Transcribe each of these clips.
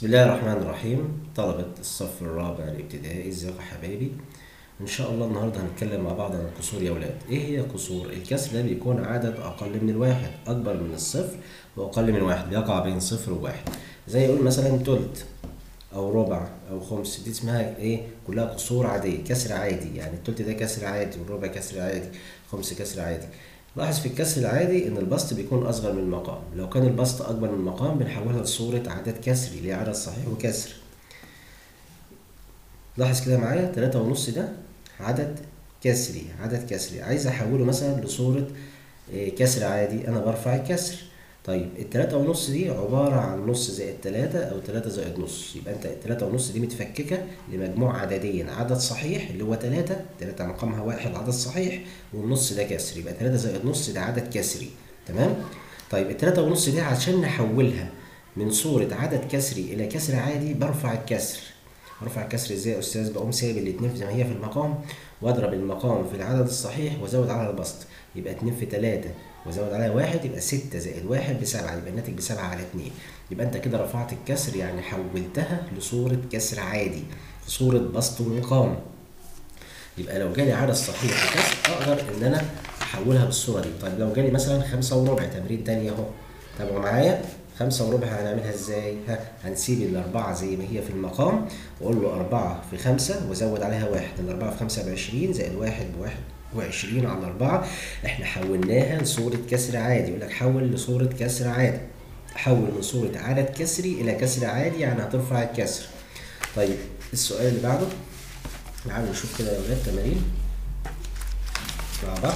بسم الله الرحمن الرحيم طلبة الصف الرابع الابتدائي ازيكم يا حبايبي ان شاء الله النهارده هنتكلم مع بعض عن الكسور يا ولاد ايه هي كسور الكسر ده بيكون عدد اقل من الواحد اكبر من الصفر واقل من واحد بيقع بين صفر وواحد زي يقول مثلا تلت او ربع او خمس دي اسمها ايه كلها كسور عاديه كسر عادي يعني التلت ده كسر عادي والربع كسر عادي خمس كسر عادي لاحظ في الكسر العادي ان البسط بيكون اصغر من المقام لو كان البسط اكبر من المقام بنحولها لصورة عدد كسري اللي هي عدد صحيح وكسر لاحظ كده معايا تلاتة ونص ده عدد كسري عدد كسري عايز احوله مثلا لصورة آه، كسر عادي انا برفع الكسر طيب التلاتة ونص دي عبارة عن نص زائد تلاتة أو تلاتة زائد نص يبقى أنت التلاتة ونص دي متفككة لمجموع عددين عدد صحيح اللي هو تلاتة تلاتة مقامها واحد عدد صحيح والنص ده كسر يبقى تلاتة زائد نص ده عدد كسري تمام طيب التلاتة ونص دي عشان نحولها من صورة عدد كسري إلى كسر عادي برفع الكسر برفع الكسر ازاي يا استاذ بقوم سايب الاتنين زي ما هي في المقام واضرب المقام في العدد الصحيح وازود على البسط يبقى اتنين في تلاتة وازود عليها واحد يبقى ستة زائد واحد بسبعة يبقى الناتج بسبعة على اتنين يبقى انت كده رفعت الكسر يعني حولتها لصورة كسر عادي صورة بسط ومقام يبقى لو جالي عدد صحيح وكسر اقدر ان انا احولها بالصورة دي طيب لو جالي مثلا خمسة وربع تمرين تاني اهو تابعوا معايا خمسة وربع هنعملها ازاي؟ ها هنسيب الأربعة زي ما هي في المقام وأقول له أربعة في خمسة وأزود عليها واحد، الأربعة في خمسة بعشرين زائد واحد بواحد وعشرين على أربعة إحنا حولناها لصورة كسر عادي، يقول لك حول لصورة كسر عادي. حول من صورة عدد كسري إلى كسر عادي يعني هترفع الكسر. طيب السؤال اللي بعده تعالوا نشوف كده يا ولاد تمارين مع بعض.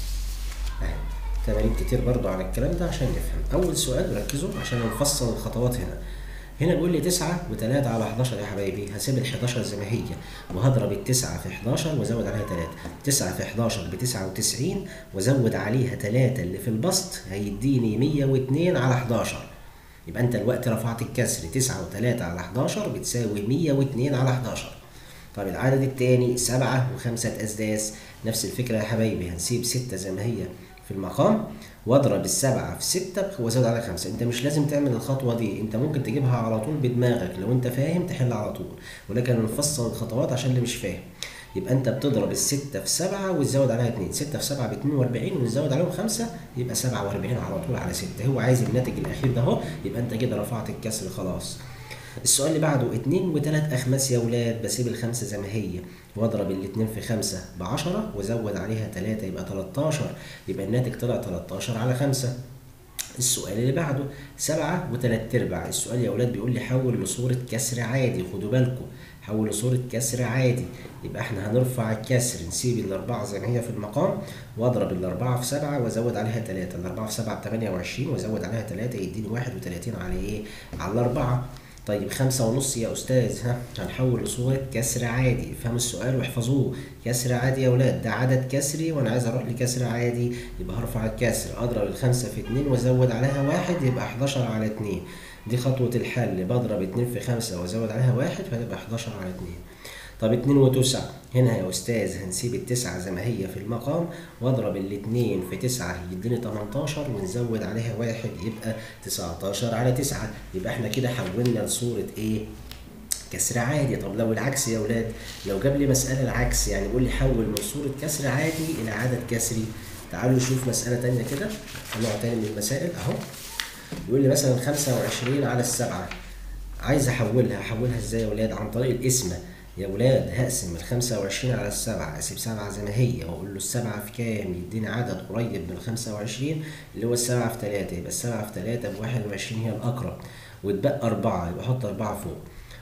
أهي. تمارين كتير برضو على الكلام ده عشان نفهم اول سؤال ركزوا عشان نفصل الخطوات هنا هنا بيقول لي 9 و3 على 11 يا حبايبي هسيب ال 11 زي ما هي وهضرب ال 9 في 11 وازود عليها 3 9 في 11 ب 99 وازود عليها 3 اللي في البسط هيديني 102 على 11 يبقى انت الوقت رفعت الكسر 9 و3 على 11 بتساوي 102 على 11 طب العدد الثاني 7 و5 اسداس نفس الفكره يا حبايبي هنسيب 6 زي ما هي في المقام واضرب السبعة في ستة وازود على خمسة انت مش لازم تعمل الخطوة دي انت ممكن تجيبها على طول بدماغك لو انت فاهم تحل على طول ولكن نفصل الخطوات عشان اللي مش فاهم يبقى انت بتضرب الستة في سبعة وتزود عليها اتنين ستة في سبعة باتنين واربعين وتزود عليهم خمسة يبقى سبعة واربعين على طول على ستة هو عايز الناتج الأخير ده اهو يبقى انت كده رفعت الكسر خلاص السؤال اللي بعده اتنين وتلات أخماس يا ولاد بسيب الخمسة زي ما هي واضرب الاتنين في خمسة بعشرة وازود عليها تلاتة يبقى تلاتاشر يبقى الناتج طلع تلاتاشر على خمسة السؤال اللي بعده سبعة وتلات أرباع السؤال يا ولاد بيقول لي حول لصورة كسر عادي خدوا بالكم حول لصورة كسر عادي يبقى احنا هنرفع الكسر نسيب الأربعة زي ما هي في المقام واضرب الأربعة في سبعة وازود عليها تلاتة الأربعة في سبعة بتمانية وعشرين وازود عليها تلاتة يديني واحد وتلاتين على ايه؟ على الأربعة طيب خمسة ونص يا أستاذ ها هنحول لصورة كسر عادي افهموا السؤال واحفظوه كسر عادي يا ولاد ده عدد كسري وأنا عايز أروح لكسر عادي يبقى هرفع الكسر أضرب الخمسة في اتنين وأزود عليها واحد يبقى 11 على اتنين دي خطوة الحل بضرب اتنين في خمسة وأزود عليها واحد فهتبقى 11 على اتنين طب اتنين وتسعة هنا يا أستاذ هنسيب التسعة زي ما هي في المقام واضرب الاتنين في تسعة يديني تمنتاشر ونزود عليها واحد يبقى تسعتاشر على تسعة يبقى احنا كده حولنا لصورة ايه؟ كسر عادي طب لو العكس يا ولاد لو جاب لي مسألة العكس يعني بيقول لي حول من صورة كسر عادي إلى عدد كسري تعالوا نشوف مسألة تانية كده نوع تاني من المسائل أهو يقول لي مثلا خمسة وعشرين على السبعة عايز أحولها أحولها إزاي يا ولاد عن طريق القسمة يا ولاد هقسم ال 25 على السبعة اسيب سبعة زي ما هي واقول له السبعة في كام يديني عدد قريب من ال 25 اللي هو السبعة في تلاتة يبقى السبعة في تلاتة ب 21 هي الأقرب واتبقى أربعة يبقى أحط أربعة فوق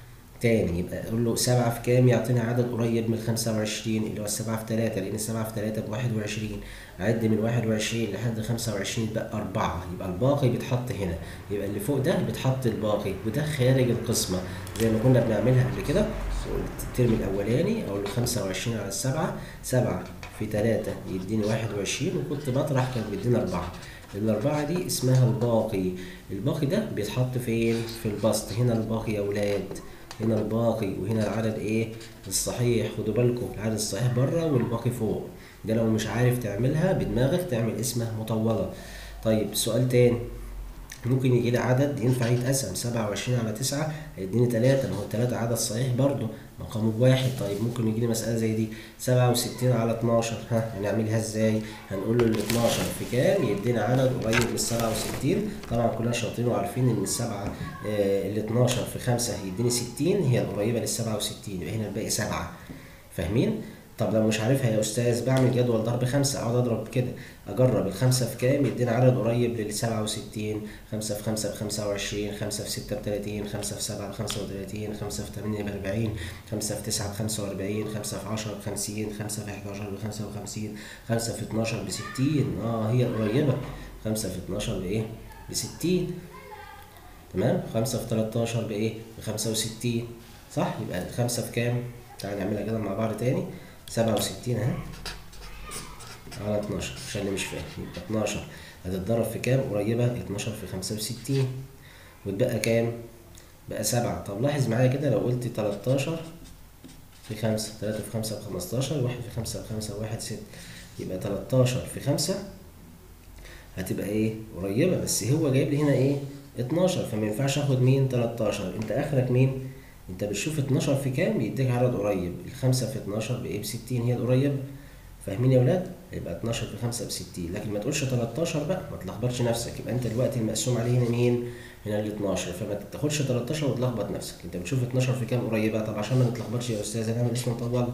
تاني يبقى اقول له سبعة في كام يعطيني عدد قريب من خمسة وعشرين اللي هو السبعة في تلاتة لأن السبعة في تلاتة بواحد وعشرين أعد من واحد وعشرين لحد خمسة وعشرين يبقى أربعة يبقى الباقي بيتحط هنا يبقى اللي فوق ده بيتحط الباقي وده خارج القسمة زي ما كنا بنعملها قبل كده الترم الأولاني أقول له خمسة وعشرين على السبعة سبعة في تلاتة يديني واحد وعشرين وكنت بطرح كان بيدينا أربعة الأربعة دي اسمها الباقي الباقي ده بيتحط فين؟ في البسط هنا الباقي يا ولاد هنا الباقي وهنا العدد ايه الصحيح خدوا بالكم العدد الصحيح بره والباقي فوق ده لو مش عارف تعملها بدماغك تعمل اسمها مطولة طيب سؤال تاني ممكن يجي لي عدد ينفع يتقسم سبعة وعشرين على تسعة هيديني تلاتة ما هو التلاتة عدد صحيح برضه مقامه بواحد طيب ممكن يجي لي مسألة زي دي سبعة وستين على اتناشر ها هنعملها ازاي؟ هنقول له ال 12 في كام يدينا عدد قريب من السبعة وستين طبعا كلنا شاطرين وعارفين ان السبعة آه ال 12 في خمسة هيديني ستين هي القريبة للسبعة وستين يبقى هنا الباقي سبعة فاهمين؟ طب لو مش عارفها يا استاذ بعمل جدول ضرب خمسة اقعد اضرب كده اجرب الخمسة في كام يدينا عدد قريب للسبعة وستين خمسة في خمسة بخمسة وعشرين خمسة في ستة بتلاتين خمسة في سبعة بخمسة وتلاتين خمسة في تمانية بأربعين خمسة في تسعة بخمسة وأربعين خمسة في عشرة بخمسين خمسة في حداشر بخمسة وخمسين خمسة في اتناشر بستين اه هي القريبة خمسة في اتناشر بإيه؟ بستين تمام خمسة في تلاتاشر بإيه؟ بخمسة وستين صح يبقى الخمسة في كام؟ تعالى نعملها كده مع بعض تاني سبعة وستين اهي على اتناشر عشان اللي مش فاهم يبقى اتناشر هتتضرب في كام قريبة اتناشر في خمسة وستين واتبقى كام؟ بقى سبعة طب لاحظ معايا كده لو قلت تلاتاشر في خمسة تلاتة في خمسة بخمستاشر واحد في خمسة بخمسة واحد ست يبقى تلاتاشر في خمسة هتبقى ايه؟ قريبة بس هو جايب لي هنا ايه؟ اتناشر فما ينفعش اخد مين؟ تلاتاشر انت اخرك مين؟ انت بتشوف 12 في كام يديك عدد قريب الخمسة في 12 بايه بستين هي القريبة فاهمين يا ولاد يبقى 12 في 5 بستين لكن ما تقولش 13 بقى ما تلخبطش نفسك يبقى انت دلوقتي المقسوم عليه هنا مين هنا ال 12 فما تاخدش 13 وتلخبط نفسك انت بتشوف 12 في كام قريبة طب عشان ما نتلخبطش يا استاذ هنعمل اسم مطول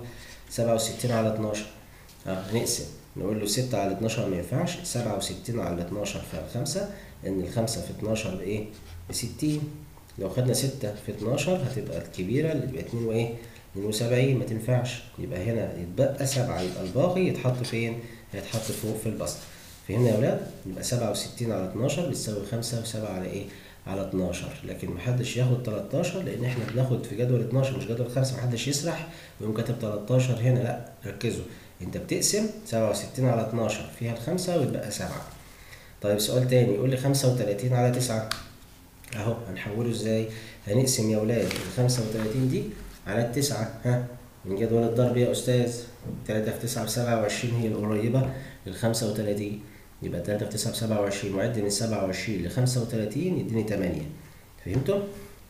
67 على 12 اه هنقسم نقول له 6 على 12 ما ينفعش 67 على 12 في 5 ان الخمسة في 12 بايه ب 60 لو خدنا ستة في اتناشر هتبقى الكبيرة اللي تبقى اتنين وايه؟ اتنين وسبعين ما تنفعش يبقى هنا يتبقى سبعة يبقى الباقي يتحط فين؟ هيتحط فوق في البسط فهمنا يا ولاد؟ يبقى سبعة وستين على اتناشر بتساوي خمسة وسبعة على ايه؟ على اتناشر لكن محدش ياخد تلاتاشر لأن احنا بناخد في جدول اتناشر مش جدول خمسة محدش يسرح ويقوم كاتب تلاتاشر هنا لأ ركزوا انت بتقسم سبعة وستين على اتناشر فيها الخمسة ويتبقى سبعة طيب سؤال تاني يقول لي خمسة وتلاتين على تسعة اهو هنحوله ازاي هنقسم يا ولاد ال 35 دي على التسعة ها من جدول الضرب يا استاذ 3 في 9 ب 27 هي القريبة لل 35 يبقى 3 في 9 ب 27 وعد من 27 ل 35 يديني 8 فهمتوا؟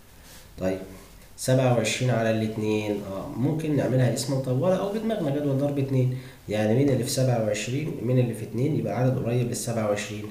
طيب 27 على الاثنين اه ممكن نعملها اسم مطولة او بدماغنا جدول ضرب 2 يعني مين اللي في 27 مين اللي في 2 يبقى عدد قريب لل 27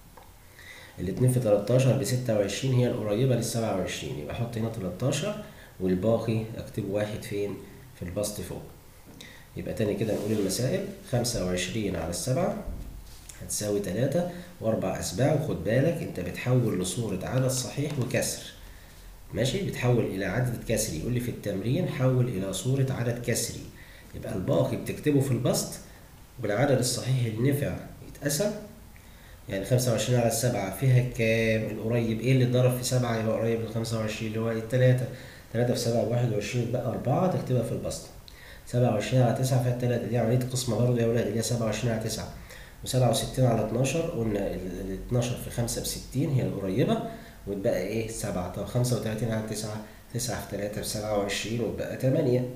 الاتنين في 13 ب 26 هي القريبة لل 27 يبقى احط هنا 13 والباقي اكتب واحد فين في البسط فوق يبقى تاني كده نقول المسائل 25 على السبعة هتساوي تلاتة وأربع أسباع وخد بالك أنت بتحول لصورة عدد صحيح وكسر ماشي بتحول إلى عدد كسري يقول لي في التمرين حول إلى صورة عدد كسري يبقى الباقي بتكتبه في البسط والعدد الصحيح اللي نفع يتقسم يعني خمسة وعشرين على السبعة فيها كام القريب ايه اللي اتضرب في سبعة يبقى قريب من خمسة وعشرين اللي هو التلاتة تلاتة في سبعة بواحد وعشرين يبقى أربعة تكتبها في البسط سبعة وعشرين على تسعة فيها التلاتة دي عملية قسمة برضه يا ولاد اللي هي سبعة وعشرين على تسعة وسبعة وستين على اتناشر قلنا ال اتناشر في خمسة بستين هي القريبة وتبقى ايه سبعة طب خمسة وتلاتين على تسعة تسعة في تلاتة في سبعة وعشرين وتبقى تمانية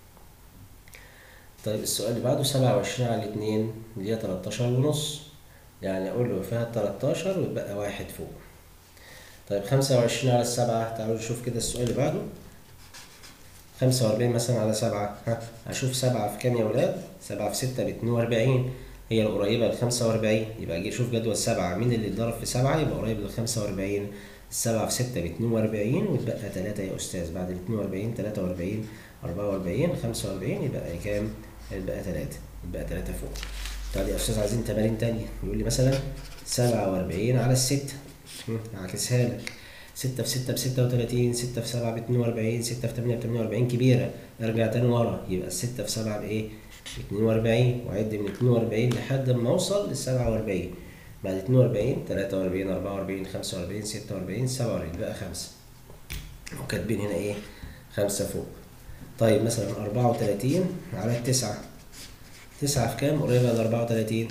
طيب السؤال اللي بعده سبعة وعشرين على اتنين اللي هي تلاتاشر ونص يعني أقول له فيها تلاتاشر ويتبقى واحد فوق طيب خمسة وعشرين على السبعة تعالوا نشوف كده السؤال اللي بعده خمسة وأربعين مثلا على سبعة ها هشوف سبعة في كام يا ولاد؟ سبعة في ستة باتنين وأربعين هي القريبة لخمسة وأربعين يبقى أجي أشوف جدول سبعة مين اللي اتضرب في سبعة يبقى قريب لخمسة وأربعين السبعة في ستة باتنين وأربعين وتبقى تلاتة يا أستاذ بعد الاتنين وأربعين تلاتة وأربعين أربعة وأربعين خمسة وأربعين يبقى كام؟ يبقى تلاتة يبقى تلاتة فوق طيب يا أستاذ عايزين تمارين تانية يقول لي مثلا سبعة وأربعين على الستة أعكسها لك ستة في ستة بستة وتلاتين ستة في سبعة باتنين وأربعين ستة في تمانية بتمانية وأربعين كبيرة ارجع تاني ورا يبقى الستة في سبعة بإيه؟ باتنين وأربعين وأعد من اتنين وأربعين لحد ما أوصل للسبعة وأربعين بعد اتنين وأربعين تلاتة وأربعين أربعة وأربعين خمسة وأربعين ستة وأربعين سبعة وأربعين بقى خمسة وكاتبين هنا إيه؟ خمسة فوق طيب مثلا أربعة وتلاتين على التسعة تسعة في كام؟ قريبة من أربعة وتلاتين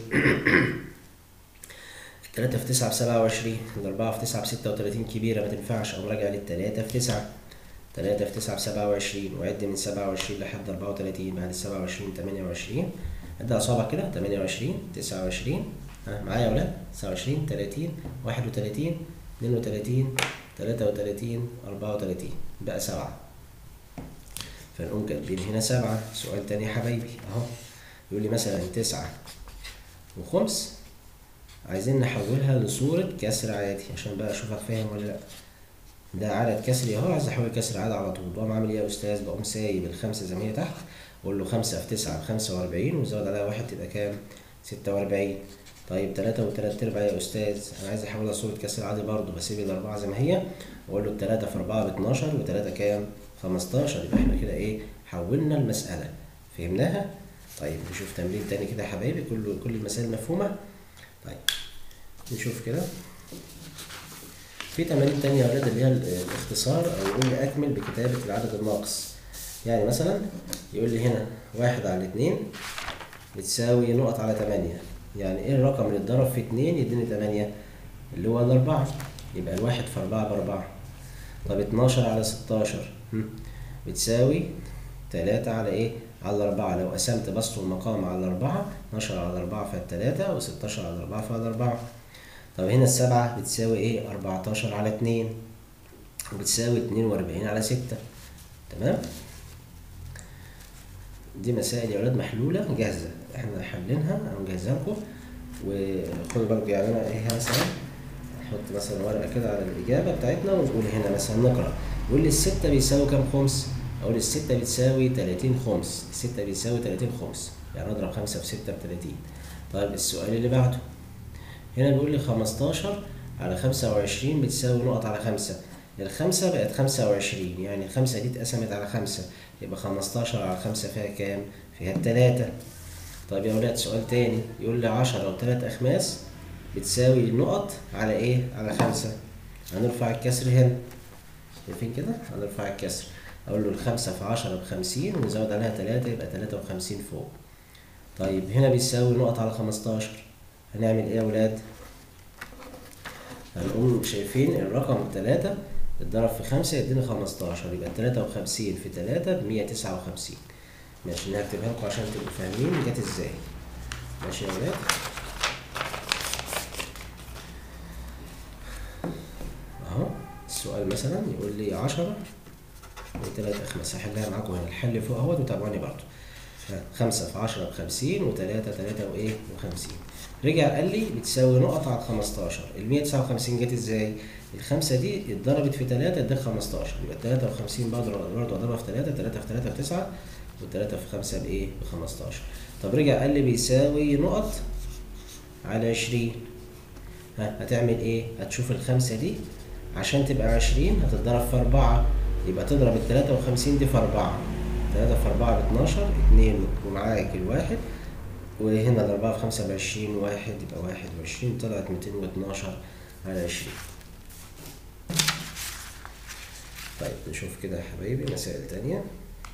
تلاتة في تسعة بسبعة وعشرين الأربعة في تسعة بستة وتلاتين كبيرة ما تنفعش أقوم راجع للتلاتة في تسعة تلاتة في تسعة بسبعة وعشرين وعد من سبعة وعشرين لحد أربعة وتلاتين بعد السبعة وعشرين تمانية وعشرين عد أصابع كده تمانية وعشرين تسعة وعشرين ها معايا يا ولاد تسعة وعشرين تلاتين واحد وتلاتين اتنين وتلاتين تلاتة وتلاتين أربعة وتلاتين بقى سبعة فنقوم كاتبين هنا سبعة سؤال تاني يا حبايبي أهو يقول لي مثلا تسعة وخمس عايزين نحولها لصورة كسر عادي عشان بقى أشوفك فاهم ولا لأ ده عدد كسري أهو عايز أحول كسر عادي على طول بقوم عامل إيه يا أستاذ بقوم سايب الخمسة زي ما هي تحت أقول له خمسة في تسعة بخمسة وأربعين وزود عليها واحد تبقى كام؟ ستة وأربعين طيب تلاتة وتلات أرباع يا أستاذ أنا عايز أحولها صورة كسر عادي برضه بسيب الأربعة زي ما هي وأقول له التلاتة في أربعة باتناشر وتلاتة كام؟ خمستاشر يبقى إحنا كده إيه؟ حولنا المسألة فهمناها؟ طيب نشوف تمرين تاني كده يا حبايبي كل كل المسائل مفهومة؟ طيب نشوف كده في تمارين تانية يا ولاد اللي هي الاختصار أو يقول لي أكمل بكتابة العدد الناقص يعني مثلا يقول لي هنا واحد على اتنين بتساوي نقط على تمانية يعني ايه الرقم اللي اتضرب في اتنين يديني تمانية اللي هو الأربعة يبقى الواحد في أربعة بأربعة طب اتناشر على ستاشر هم، بتساوي تلاتة على ايه؟ على الأربعة لو قسمت بسط المقام على الأربعة اتناشر على الأربعة فيها التلاتة وستاشر على الأربعة فيها الأربعة طب هنا السبعة بتساوي ايه؟ أربعتاشر على اتنين وبتساوي اتنين وأربعين على ستة تمام؟ دي مسائل يا ولاد محلولة جاهزة احنا حلينها انا مجهزها لكم وخدوا بالكم يعني انا ايه مثلا نحط مثلا ورقة كده على الإجابة بتاعتنا ونقول هنا مثلا نقرأ يقول لي الستة بيساوي كام خمس؟ أقول الستة بتساوي تلاتين خمس الستة بيساوي تلاتين خمس يعني أضرب خمسة في ستة بتلاتين طيب السؤال اللي بعده هنا بيقول لي خمستاشر على خمسة وعشرين بتساوي نقط على خمسة الخمسة بقت خمسة وعشرين يعني الخمسة دي اتقسمت على خمسة يبقى خمستاشر على خمسة فيها كام؟ فيها التلاتة طيب يا ولاد سؤال تاني يقول لي عشرة وتلات أخماس بتساوي نقط على إيه؟ على خمسة هنرفع الكسر هنا شايفين كده؟ هنرفع الكسر أقول له الخمسة في عشرة بخمسين ونزود عليها تلاتة يبقى تلاتة وخمسين فوق طيب هنا بيساوي نقط على خمستاشر هنعمل إيه يا ولاد؟ هنقوم شايفين الرقم تلاتة اتضرب في خمسة يدينا خمستاشر يبقى تلاتة وخمسين في تلاتة بمية تسعة وخمسين ماشي أنا هكتبها لكم عشان تبقوا فاهمين جت ازاي ماشي يا ولاد اهو السؤال مثلا يقول لي عشرة وتلات أخماس هحلها معاكم هنا الحل فوق اهوت وتابعوني برضه ها، خمسة في عشرة بخمسين وتلاتة تلاتة وإيه وخمسين رجع قال لي بتساوي نقط على خمستاشر المية تسعة وخمسين جت ازاي؟ الخمسة دي اتضربت في تلاتة اداك خمستاشر يبقى تلاتة وخمسين بضرب برضه اضربها في تلاتة تلاتة في تلاتة في تسعة وتلاتة في خمسة بإيه؟ بخمستاشر طب رجع قال لي بيساوي نقط على عشرين ها هتعمل ايه؟ هتشوف الخمسة دي عشان تبقى عشرين هتتضرب في أربعة يبقى تضرب التلاتة وخمسين دي في أربعة تلاتة في أربعة باتناشر اتنين ومعاك الواحد وهنا الأربعة في خمسة بعشرين واحد يبقى واحد وعشرين طلعت ميتين واتناشر على عشرين طيب نشوف كده يا حبايبي مسائل تانية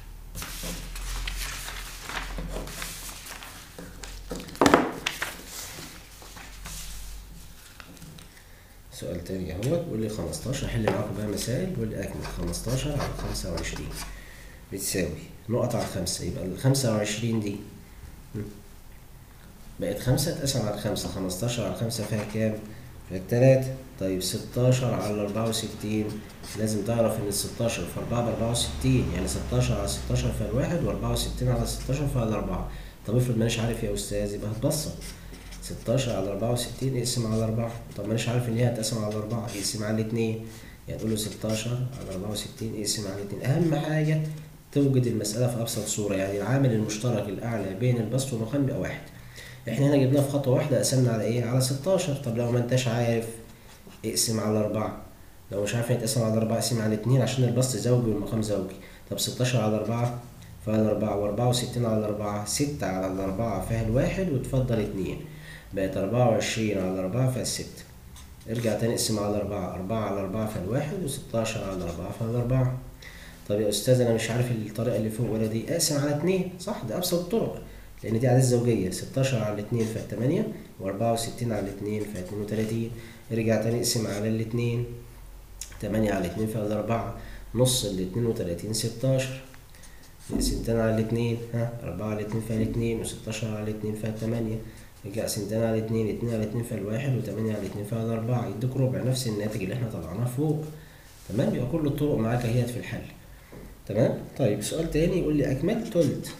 سؤال تاني اهوت بيقول لي 15 احل معاكم بقى مسائل بيقول لي اكمل 15 على 25 بتساوي نقط على خمسة يبقى ال 25 دي م، بقت خمسة اتقسم على خمسة 15 على خمسة فيها كام؟ فيها التلاتة طيب 16 على 64 لازم تعرف ان ال 16 في 4 ب 64 يعني 16 على 16 فيها الواحد و64 على 16 فيها الأربعة طب افرض مانيش عارف يا أستاذ يبقى هتبسط 16 على 64 اقسم على 4 طب مانيش عارف ان هي هتقسم على 4 اقسم على 2 يعني تقول له 16 على 64 اقسم على 2 اهم حاجه توجد المساله في ابسط صوره يعني العامل المشترك الاعلى بين البسط والمقام بيبقى واحد احنا هنا جبناها في خطوه واحده قسمنا على ايه على 16 طب لو ما انتش عارف اقسم على 4 لو مش عارف يتقسم على 4 اقسم على 2 عشان البسط زوجي والمقام زوجي طب 16 على 4 فيها الأربعة و64 على الأربعة ستة على الأربعة فيها الواحد وتفضل اتنين بقت أربعة وعشرين على الأربعة فيها الستة ارجع تاني اقسم على الأربعة أربعة على الأربعة فيها الواحد وستاشر على الأربعة فيها الأربعة طب يا أستاذ أنا مش عارف الطريقة اللي فوق ولا دي اقسم على اتنين صح ده أبسط الطرق لأن دي عدد زوجية ستاشر على الاتنين فيها التمانية وأربعة وستين على الاتنين فيها اتنين وتلاتين ارجع تاني اقسم على الاتنين تمانية على الاتنين فيها الأربعة نص الاتنين وتلاتين ستاشر نقسم تاني على الاتنين ها أربعة على الاتنين فيها الاتنين وستاشر على الاتنين فيها التمانية يجي اقسم تاني على اتنين اتنين على اتنين فيها الواحد وتمانية على اتنين فيها الأربعة يديك ربع نفس الناتج اللي احنا طلعناه فوق تمام يبقى كل الطرق معاك اهيت في الحل تمام طيب سؤال تاني يقول لي أكمل تلت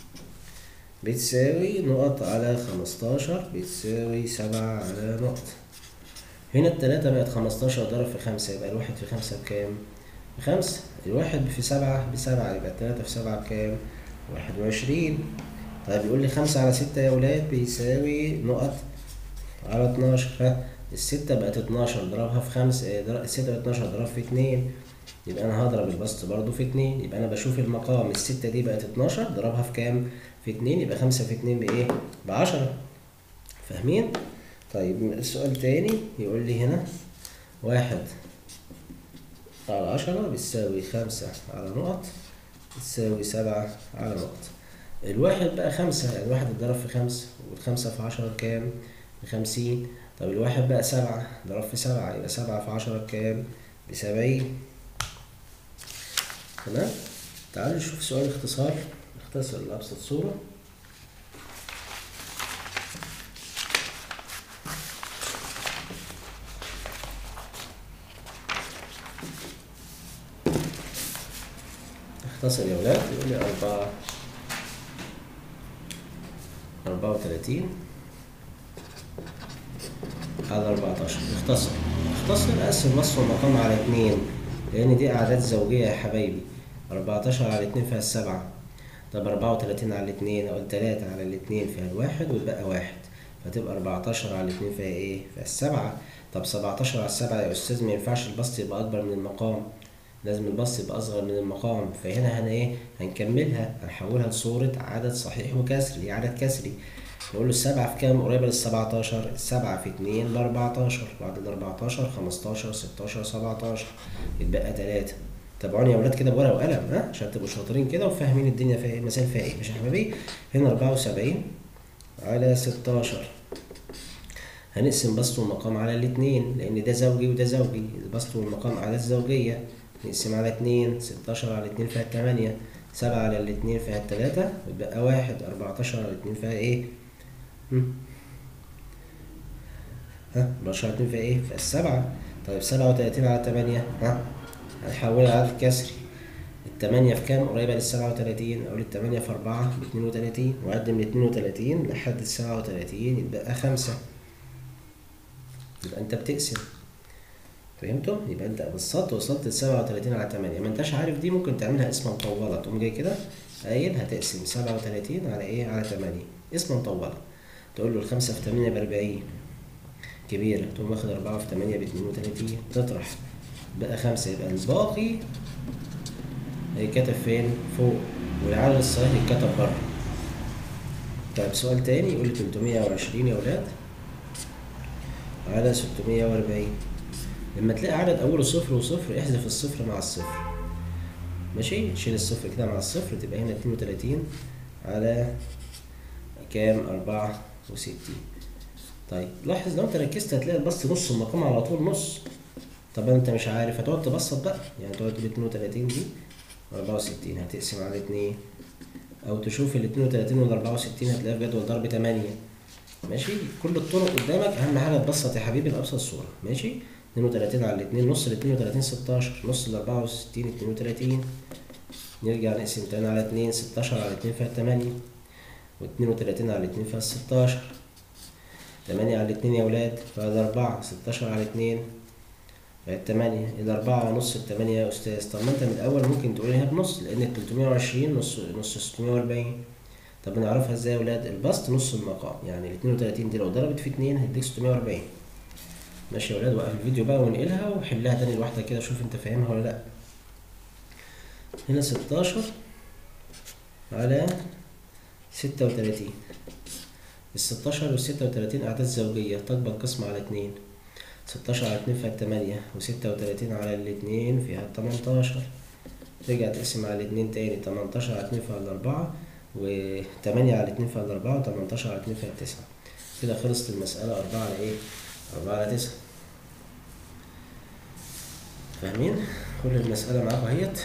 بتساوي نقط على خمستاشر بتساوي سبعة على نقط هنا التلاتة بقت خمستاشر ضرب في خمسة يبقى الواحد في خمسة بكام؟ بخمسة الواحد في سبعة بسبعة يبقى التلاتة في سبعة بكام؟ واحد وعشرين طيب يقول لي خمسة على ستة يا ولاد بيساوي نقط على اتناشر ها الستة بقت اتناشر ضربها في خمسة الستة بقت اتناشر ضرب في اتنين يبقى أنا هضرب البسط برضو في اتنين يبقى أنا بشوف المقام الستة دي بقت اتناشر ضربها في كام؟ في اتنين يبقى خمسة في اتنين بإيه؟ بعشرة فاهمين؟ طيب السؤال تاني يقول لي هنا واحد على عشرة بتساوي خمسة على نقط بتساوي سبعة على نقط الواحد بقى خمسة يعني الواحد اتضرب في خمسة والخمسة في عشرة بكام؟ بخمسين طب الواحد بقى سبعة ضرب في سبعة يبقى سبعة في عشرة بكام؟ بسبعين تمام؟ تعالوا نشوف سؤال اختصار اختصر لأبسط صورة اختصر يا ولاد يقول لي أربعة أربعة وتلاتين على أربعتاشر اختصر اختصر أقسم نص المقام على اتنين لأن دي أعداد زوجية يا حبايبي أربعتاشر على اتنين فيها السبعة طب أربعة وتلاتين على الاتنين أقول تلاتة على الاتنين فيها الواحد ويتبقى واحد فتبقى أربعتاشر على الاتنين فيها إيه؟ فيها السبعة طب سبعتاشر على السبعة يا أستاذ مينفعش البسط يبقى أكبر من المقام لازم البسط يبقى أصغر من المقام فهنا هن إيه؟ هنكملها هنحولها لصورة عدد صحيح وكسري عدد كسري نقول له السبعة في كام قريبة للسبعتاشر السبعة في اتنين بأربعتاشر بعد الأربعتاشر خمستاشر ستاشر سبعتاشر يتبقى تلاتة تابعوني يا ولاد كده بورقة وقلم ها عشان تبقوا شاطرين كده وفاهمين الدنيا فيها ايه المثال فيها ايه ماشي يا حبايبي هنا أربعة وسبعين على ستاشر هنقسم بسط والمقام على الاتنين لأن ده زوجي وده زوجي البسط والمقام على الزوجية نقسم على اتنين ستاشر على اتنين فيها التمانية سبعة على الاتنين فيها التلاتة ويبقى واحد أربعتاشر على الاتنين فيها ايه؟ هم؟ ها 14 على 2 فيها ايه؟ فيها السبعة طيب سبعة وتلاتين على تمانية ها هنحولها على الكسري التمانية في كام؟ قريبة للسبعة وتلاتين أقول التمانية في أربعة باتنين وتلاتين وأعد من اتنين وتلاتين لحد السبعة وتلاتين يتبقى خمسة يبقى أنت بتقسم فهمتوا؟ يبقى أنت بالظبط وصلت لسبعة وتلاتين على تمانية ما أنتش عارف دي ممكن تعملها اسم مطولة تقوم جاي كده قايل هتقسم سبعة وتلاتين على إيه؟ على تمانية اسم مطولة تقول له الخمسة في تمانية بأربعين كبيرة تقوم واخد أربعة في تمانية باتنين وتلاتين تطرح بقى خمسة يبقى الباقي هيتكتب فين؟ فوق والعدد الصحيح يتكتب بره طيب سؤال تاني يقول لي تلتمية وعشرين يا ولاد على ستمية وأربعين لما تلاقي عدد أوله صفر وصفر احذف الصفر مع الصفر ماشي شيل الصفر كده مع الصفر تبقى هنا اتنين وتلاتين على كام أربعة وستين طيب لاحظ لو انت ركزت هتلاقي البسط نص المقام على طول نص طب انت مش عارف هتقعد تبسط بقى يعني تقعد تقول 32 دي 64 هتقسم على 2 او تشوف ال 32 وال 64 هتلاقيها في جدول ضرب 8 ماشي كل الطرق قدامك اهم حاجه تبسط يا حبيبي لابسط صوره ماشي 32 على 2 نص ال 32 16 نص ال 64 32 نرجع نقسم تاني على 2 16 على 2 فيها 8 و32 على 2 فيها 16 8 على 2 يا ولاد فده 4 16 على 2 بقت 8 الأربعة ونص التمانية يا أستاذ طب ما أنت من الأول ممكن تقول هنا بنص لأن ال 320 نص نص 640 طب نعرفها إزاي يا ولاد البسط نص المقام يعني ال 32 دي لو ضربت في 2 هتديك 640 ماشي يا ولاد وقف الفيديو بقى وانقلها وحلها تاني لوحدك كده شوف أنت فاهمها ولا لأ هنا 16 على 36 ال 16 وال 36 أعداد زوجية تقبل قسمة على اتنين ستاشر على اتنين فيها التمانية وستة وتلاتين على الاتنين فيها التمنتاشر ترجع تقسم على الاتنين تاني تمنتاشر على اتنين فيها الأربعة وتمانية على اتنين فيها الأربعة وتمنتاشر على اتنين فيها التسعة كده خلصت المسألة أربعة على إيه؟ أربعة على تسعة فاهمين؟ كل المسألة معاكم اهيت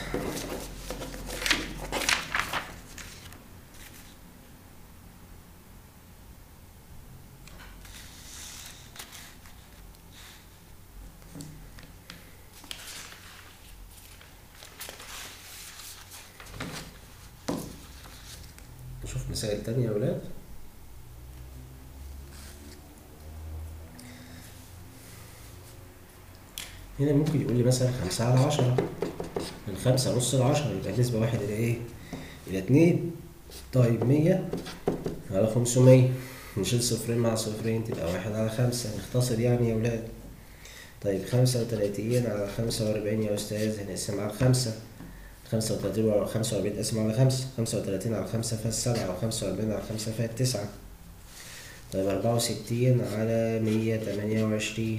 نشوف مسائل تانية يا ولاد هنا ممكن يقول لي مثلا خمسة على عشرة الخمسة نص العشرة يبقى النسبة واحد إلى إيه؟ إلى اتنين طيب مية على خمسمية نشيل صفرين مع صفرين تبقى واحد على خمسة نختصر يعني يا ولاد طيب خمسة وتلاتين على خمسة وأربعين يا أستاذ هنقسم على خمسة خمسة وتلاتين على خمسة وأربعين تقسم على خمسة خمسة وتلاتين على خمسة فيها السبعة وخمسة وأربعين على خمسة فيها التسعة طيب أربعة وستين على مية تمانية وعشرين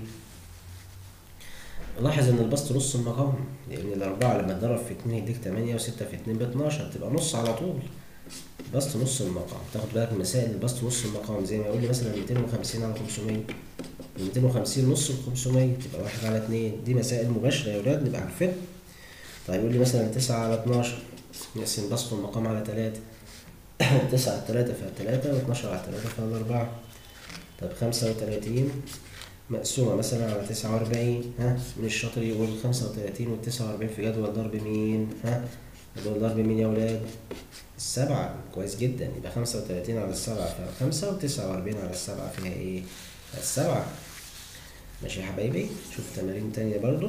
لاحظ ان البسط نص المقام لان الاربعة لما تضرب في اتنين يديك تمانية وستة في اتنين باتناشر تبقى نص على طول بسط نص المقام تاخد بالك من مسائل البسط نص المقام زي ما يقول لي مثلا ميتين وخمسين على خمسمية ميتين وخمسين نص الخمسمية تبقى واحد على اتنين دي مسائل مباشرة يا ولاد نبقى عارفينها طيب يقول لي مثلا تسعة على اتناشر نقسم بسط المقام على تلاتة تسعة على تلاتة فيها تلاتة واتناشر على تلاتة فيها الأربعة طب خمسة وتلاتين مقسومة مثلا على تسعة وأربعين ها من الشاطر يقول خمسة وتلاتين والتسعة وأربعين في جدول ضرب مين ها جدول ضرب مين يا ولاد السبعة كويس جدا يبقى خمسة وتلاتين على السبعة فيها خمسة وتسعة وأربعين على السبعة فيها إيه فيها السبعة ماشي يا حبايبي شوف تمارين تانية برضو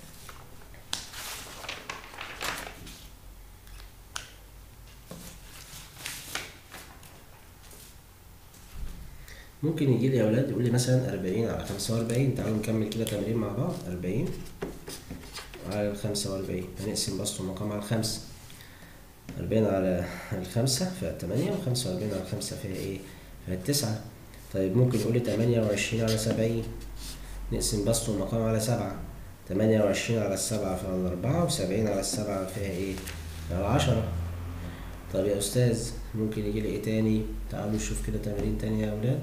ممكن يجي لي يا ولاد يقول لي مثلا 40 على 45 تعالوا نكمل كده تمرين مع بعض 40 على 45 هنقسم بسط المقام على الخمسة 40 على الخمسة فيها 8 و45 على الخمسة فيها ايه؟ فيها التسعة طيب ممكن يقول لي 28 على 70 نقسم بسط المقام على سبعة 28 على السبعة فيها الأربعة و70 على السبعة فيها ايه؟ فيها العشرة طب يا أستاذ ممكن يجي لي ايه تاني؟ تعالوا نشوف كده تمارين تانية يا أولاد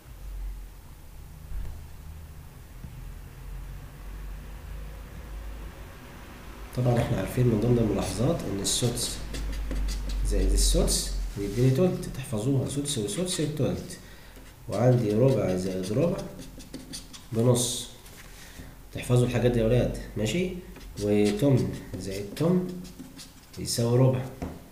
طبعا احنا عارفين من ضمن الملاحظات ان السدس زائد السدس يديني تلت تحفظوها سدس وسدس التلت وعندي ربع زائد ربع بنص تحفظوا الحاجات دي يا ولاد ماشي وتمن زائد تمن يساوي ربع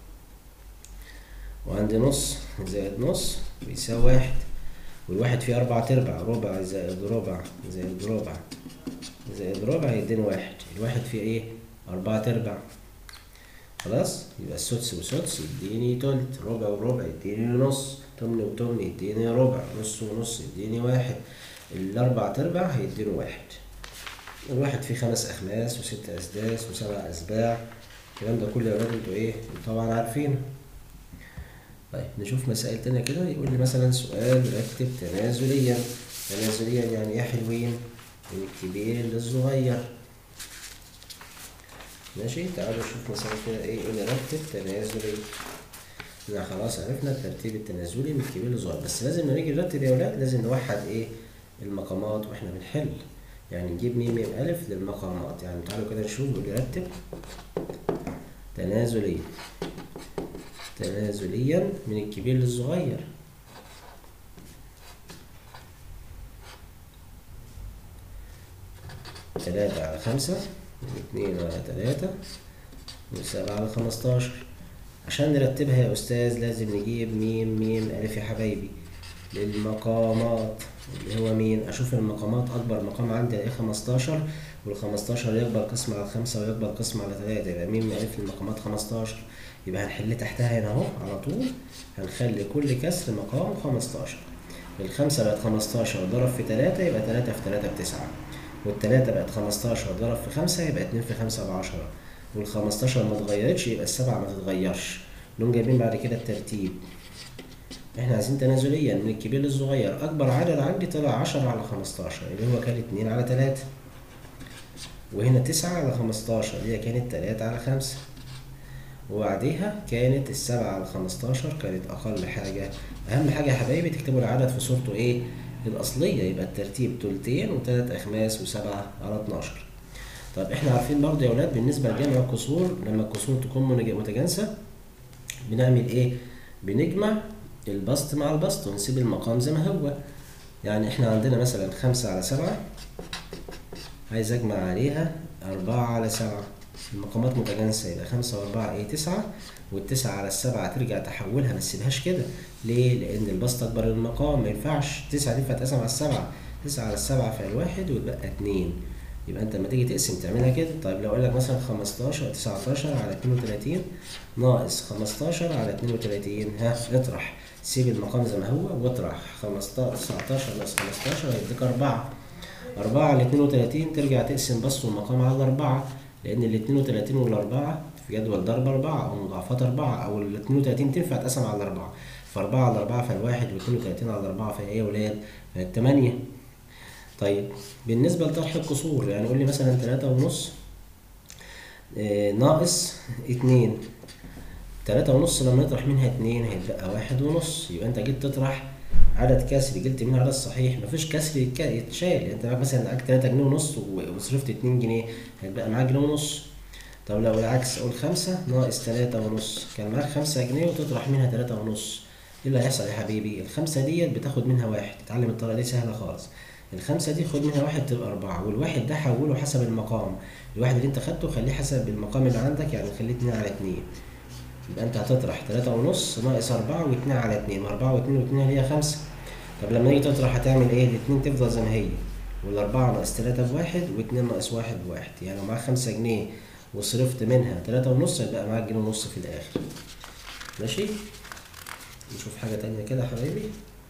وعندي نص زائد نص بيساوي واحد والواحد فيه أربعة أرباع ربع زائد ربع زائد ربع زائد ربع يديني واحد الواحد فيه ايه أربعة أرباع خلاص يبقى السدس وسدس يديني تلت ربع وربع يديني نص تمن وتمن يديني ربع نص ونص يديني واحد الأربع أرباع هيديني واحد الواحد فيه خمس أخماس وست أسداس وسبع أسباع الكلام ده كله يا ولاد انتوا ايه طبعا عارفينه طيب نشوف مسائل تانية كده يقول لي مثلا سؤال رتب تنازليا تنازليا يعني ايه حلوين من الكبير للصغير ماشي تعالوا نشوف مثلا كده ايه يقول لي رتب تنازلي احنا خلاص عرفنا الترتيب التنازلي من الكبير للصغير بس لازم لما نيجي نرتب يا ولاد لازم نوحد ايه المقامات واحنا بنحل يعني نجيب ميم ميم ألف للمقامات يعني تعالوا كده نشوف يقول لي رتب تنازليا تنازليا من الكبير للصغير تلاتة على خمسة اتنين على تلاتة وسبعة على خمستاشر عشان نرتبها يا أستاذ لازم نجيب ميم ميم ألف يا حبايبي للمقامات اللي هو مين أشوف المقامات أكبر مقام عندي ألاقيه خمستاشر والخمستاشر يقبل قسم على خمسة ويقبل قسم على تلاتة يبقى ميم ألف للمقامات خمستاشر يبقى هنحل تحتها هنا أهو على طول هنخلي كل كسر مقام خمستاشر الخمسة بقت خمستاشر ضرب في تلاتة يبقى تلاتة في تلاتة بتسعة والتلاتة بقت خمستاشر ضرب في خمسة يبقى اتنين في خمسة بعشرة والخمستاشر ما اتغيرتش يبقى السبعة ما تتغيرش نقوم جايبين بعد كده الترتيب احنا عايزين تنازليا من الكبير للصغير أكبر عدد عندي طلع عشرة على خمستاشر اللي هو كان اتنين على تلاتة وهنا تسعة على خمستاشر اللي هي كانت تلاتة على خمسة وبعديها كانت السبعة على خمستاشر كانت أقل حاجة أهم حاجة يا حبايبي تكتبوا العدد في صورته إيه الأصلية يبقى الترتيب تلتين وتلات أخماس وسبعة على اتناشر طب احنا عارفين برضه يا ولاد بالنسبة لجمع الكسور لما الكسور تكون منج- متجانسة بنعمل ايه؟ بنجمع البسط مع البسط ونسيب المقام زي ما هو يعني احنا عندنا مثلا خمسة على سبعة عايز اجمع عليها أربعة على سبعة المقامات متجانسة يبقى خمسة وأربعة إيه تسعة والتسعة على السبعة ترجع تحولها ما تسيبهاش كده ليه؟ لأن البسط أكبر من المقام ما ينفعش تسعة دي تقسم على السبعة تسعة على السبعة فيها الواحد ويبقى اتنين يبقى أنت لما تيجي تقسم تعملها كده طيب لو قال لك مثلا خمستاشر تسعتاشر على اتنين وتلاتين ناقص خمستاشر على اتنين وتلاتين ها اطرح سيب المقام زي ما هو واطرح خمستاشر تسعتاشر ناقص خمستاشر هيديك أربعة أربعة على اتنين وتلاتين ترجع تقسم بسط المقام على أربعة لأن ال 32 والأربعة في جدول ضرب أربعة أو مضاعفات أربعة أو ال 32 تنفع تقسم على أربعة فأربعة على أربعة فالواحد واتنين وتلاتين على أربعة فهي إيه يا ولاد؟ فهي تمانية طيب بالنسبة لطرح الكسور يعني قول لي مثلا تلاتة ونص آه ناقص اتنين تلاتة ونص لما نطرح منها اتنين هيتبقى واحد ونص يبقى أنت جيت تطرح عدد كسري جبت منه عدد صحيح مفيش كسر يتشال انت معاك مثلا معاك 3 جنيه ونص وصرفت 2 جنيه هيبقى معاك جنيه ونص طب لو العكس اقول خمسة ناقص تلاتة ونص كان معاك خمسة جنيه وتطرح منها تلاتة ونص ايه اللي هيحصل يا حبيبي الخمسة ديت بتاخد منها واحد تتعلم الطريقة دي سهلة خالص الخمسة دي خد منها واحد تبقى أربعة والواحد ده حوله حسب المقام الواحد اللي انت خدته خليه حسب المقام اللي عندك يعني خليه اتنين على اتنين يبقى انت هتطرح تلاتة ونص ناقص أربعة واتنين على اتنين أربعة واتنين واتنين اللي هي خمسة طب لما نيجي تطرح هتعمل ايه؟ الاتنين تفضل زي ما هي والأربعة ناقص تلاتة بواحد واتنين ناقص واحد بواحد يعني لو معاك خمسة جنيه وصرفت منها تلاتة ونص يبقى معاك جنيه ونص في الآخر ماشي؟ نشوف حاجة تانية كده يا حبايبي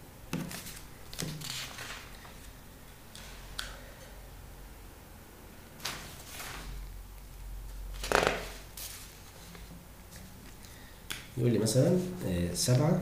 يقول لي مثلا سبعة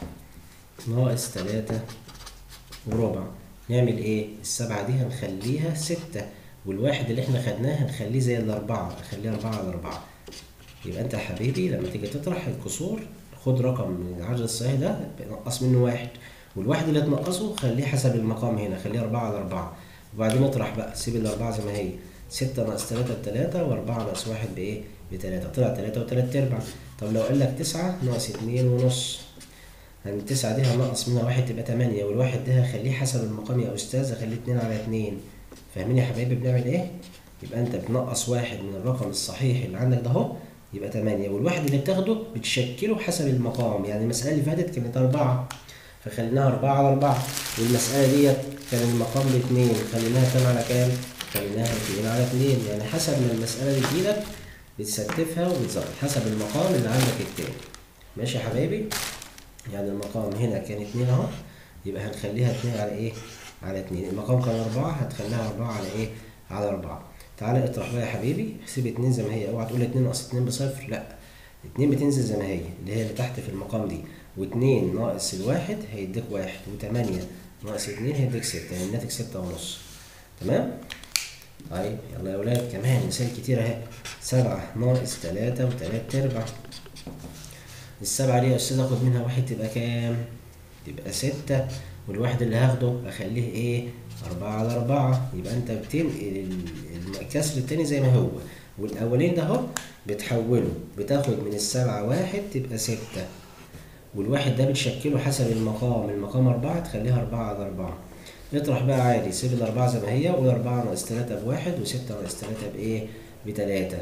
ناقص تلاتة وربع نعمل ايه؟ السبعة دي هنخليها ستة والواحد اللي احنا خدناه هنخليه زي الأربعة نخليه أربعة على أربعة يبقى أنت يا حبيبي لما تيجي تطرح الكسور خد رقم من العدد الصحيح ده نقص منه واحد والواحد اللي تنقصه خليه حسب المقام هنا خليه أربعة على أربعة وبعدين اطرح بقى سيب الأربعة زي ما هي ستة ناقص تلاتة بتلاتة وأربعة ناقص واحد بإيه؟ بتلاتة طلع تلاتة وتلات أرباع طب لو قال لك تسعة ناقص اتنين ونص يعني التسعة دي هنقص منها واحد تبقى تمانية والواحد ده هخليه حسب المقام يا أستاذ هخليه اتنين على اتنين فاهمين يا حبايبي بنعمل إيه؟ يبقى أنت بتنقص واحد من الرقم الصحيح اللي عندك ده أهو يبقى تمانية والواحد اللي بتاخده بتشكله حسب المقام يعني المسألة اللي فاتت كانت أربعة فخليناها أربعة على أربعة والمسألة ديت كان المقام باتنين خليناها كام على كام؟ خليناها اتنين على اتنين يعني حسب ما المسألة اللي تجيلك بتستفها وبتظبط حسب المقام اللي عندك التاني ماشي يا حبايبي؟ يعني المقام هنا كان اتنين اهو يبقى هنخليها اتنين على ايه؟ على اتنين المقام كان أربعة هتخليها أربعة على ايه؟ على أربعة تعالى اطرح بقى يا حبيبي احسب اتنين زي ما هي اوعى تقول اتنين ناقص اتنين بصفر لا اتنين بتنزل زي ما هي اللي هي اللي تحت في المقام دي واتنين ناقص الواحد هيديك واحد وتمانية ناقص اتنين هيديك ستة يعني الناتج ستة ونص تمام؟ طيب يلا يا ولاد كمان مثال كتير اهي سبعة ناقص تلاتة وتلات أرباع السبعة دي يا أستاذ آخد منها واحد تبقى كام؟ تبقى ستة والواحد اللي هاخده أخليه إيه؟ أربعة على أربعة يبقى أنت بتنقل الكسر التاني زي ما هو والأولين ده أهو بتحوله بتاخد من السبعة واحد تبقى ستة والواحد ده بتشكله حسب المقام المقام أربعة تخليها أربعة على أربعة اطرح بقى عادي سيب الأربعة زي ما هي قول أربعة ناقص تلاتة بواحد وستة ناقص تلاتة بإيه؟ بتلاتة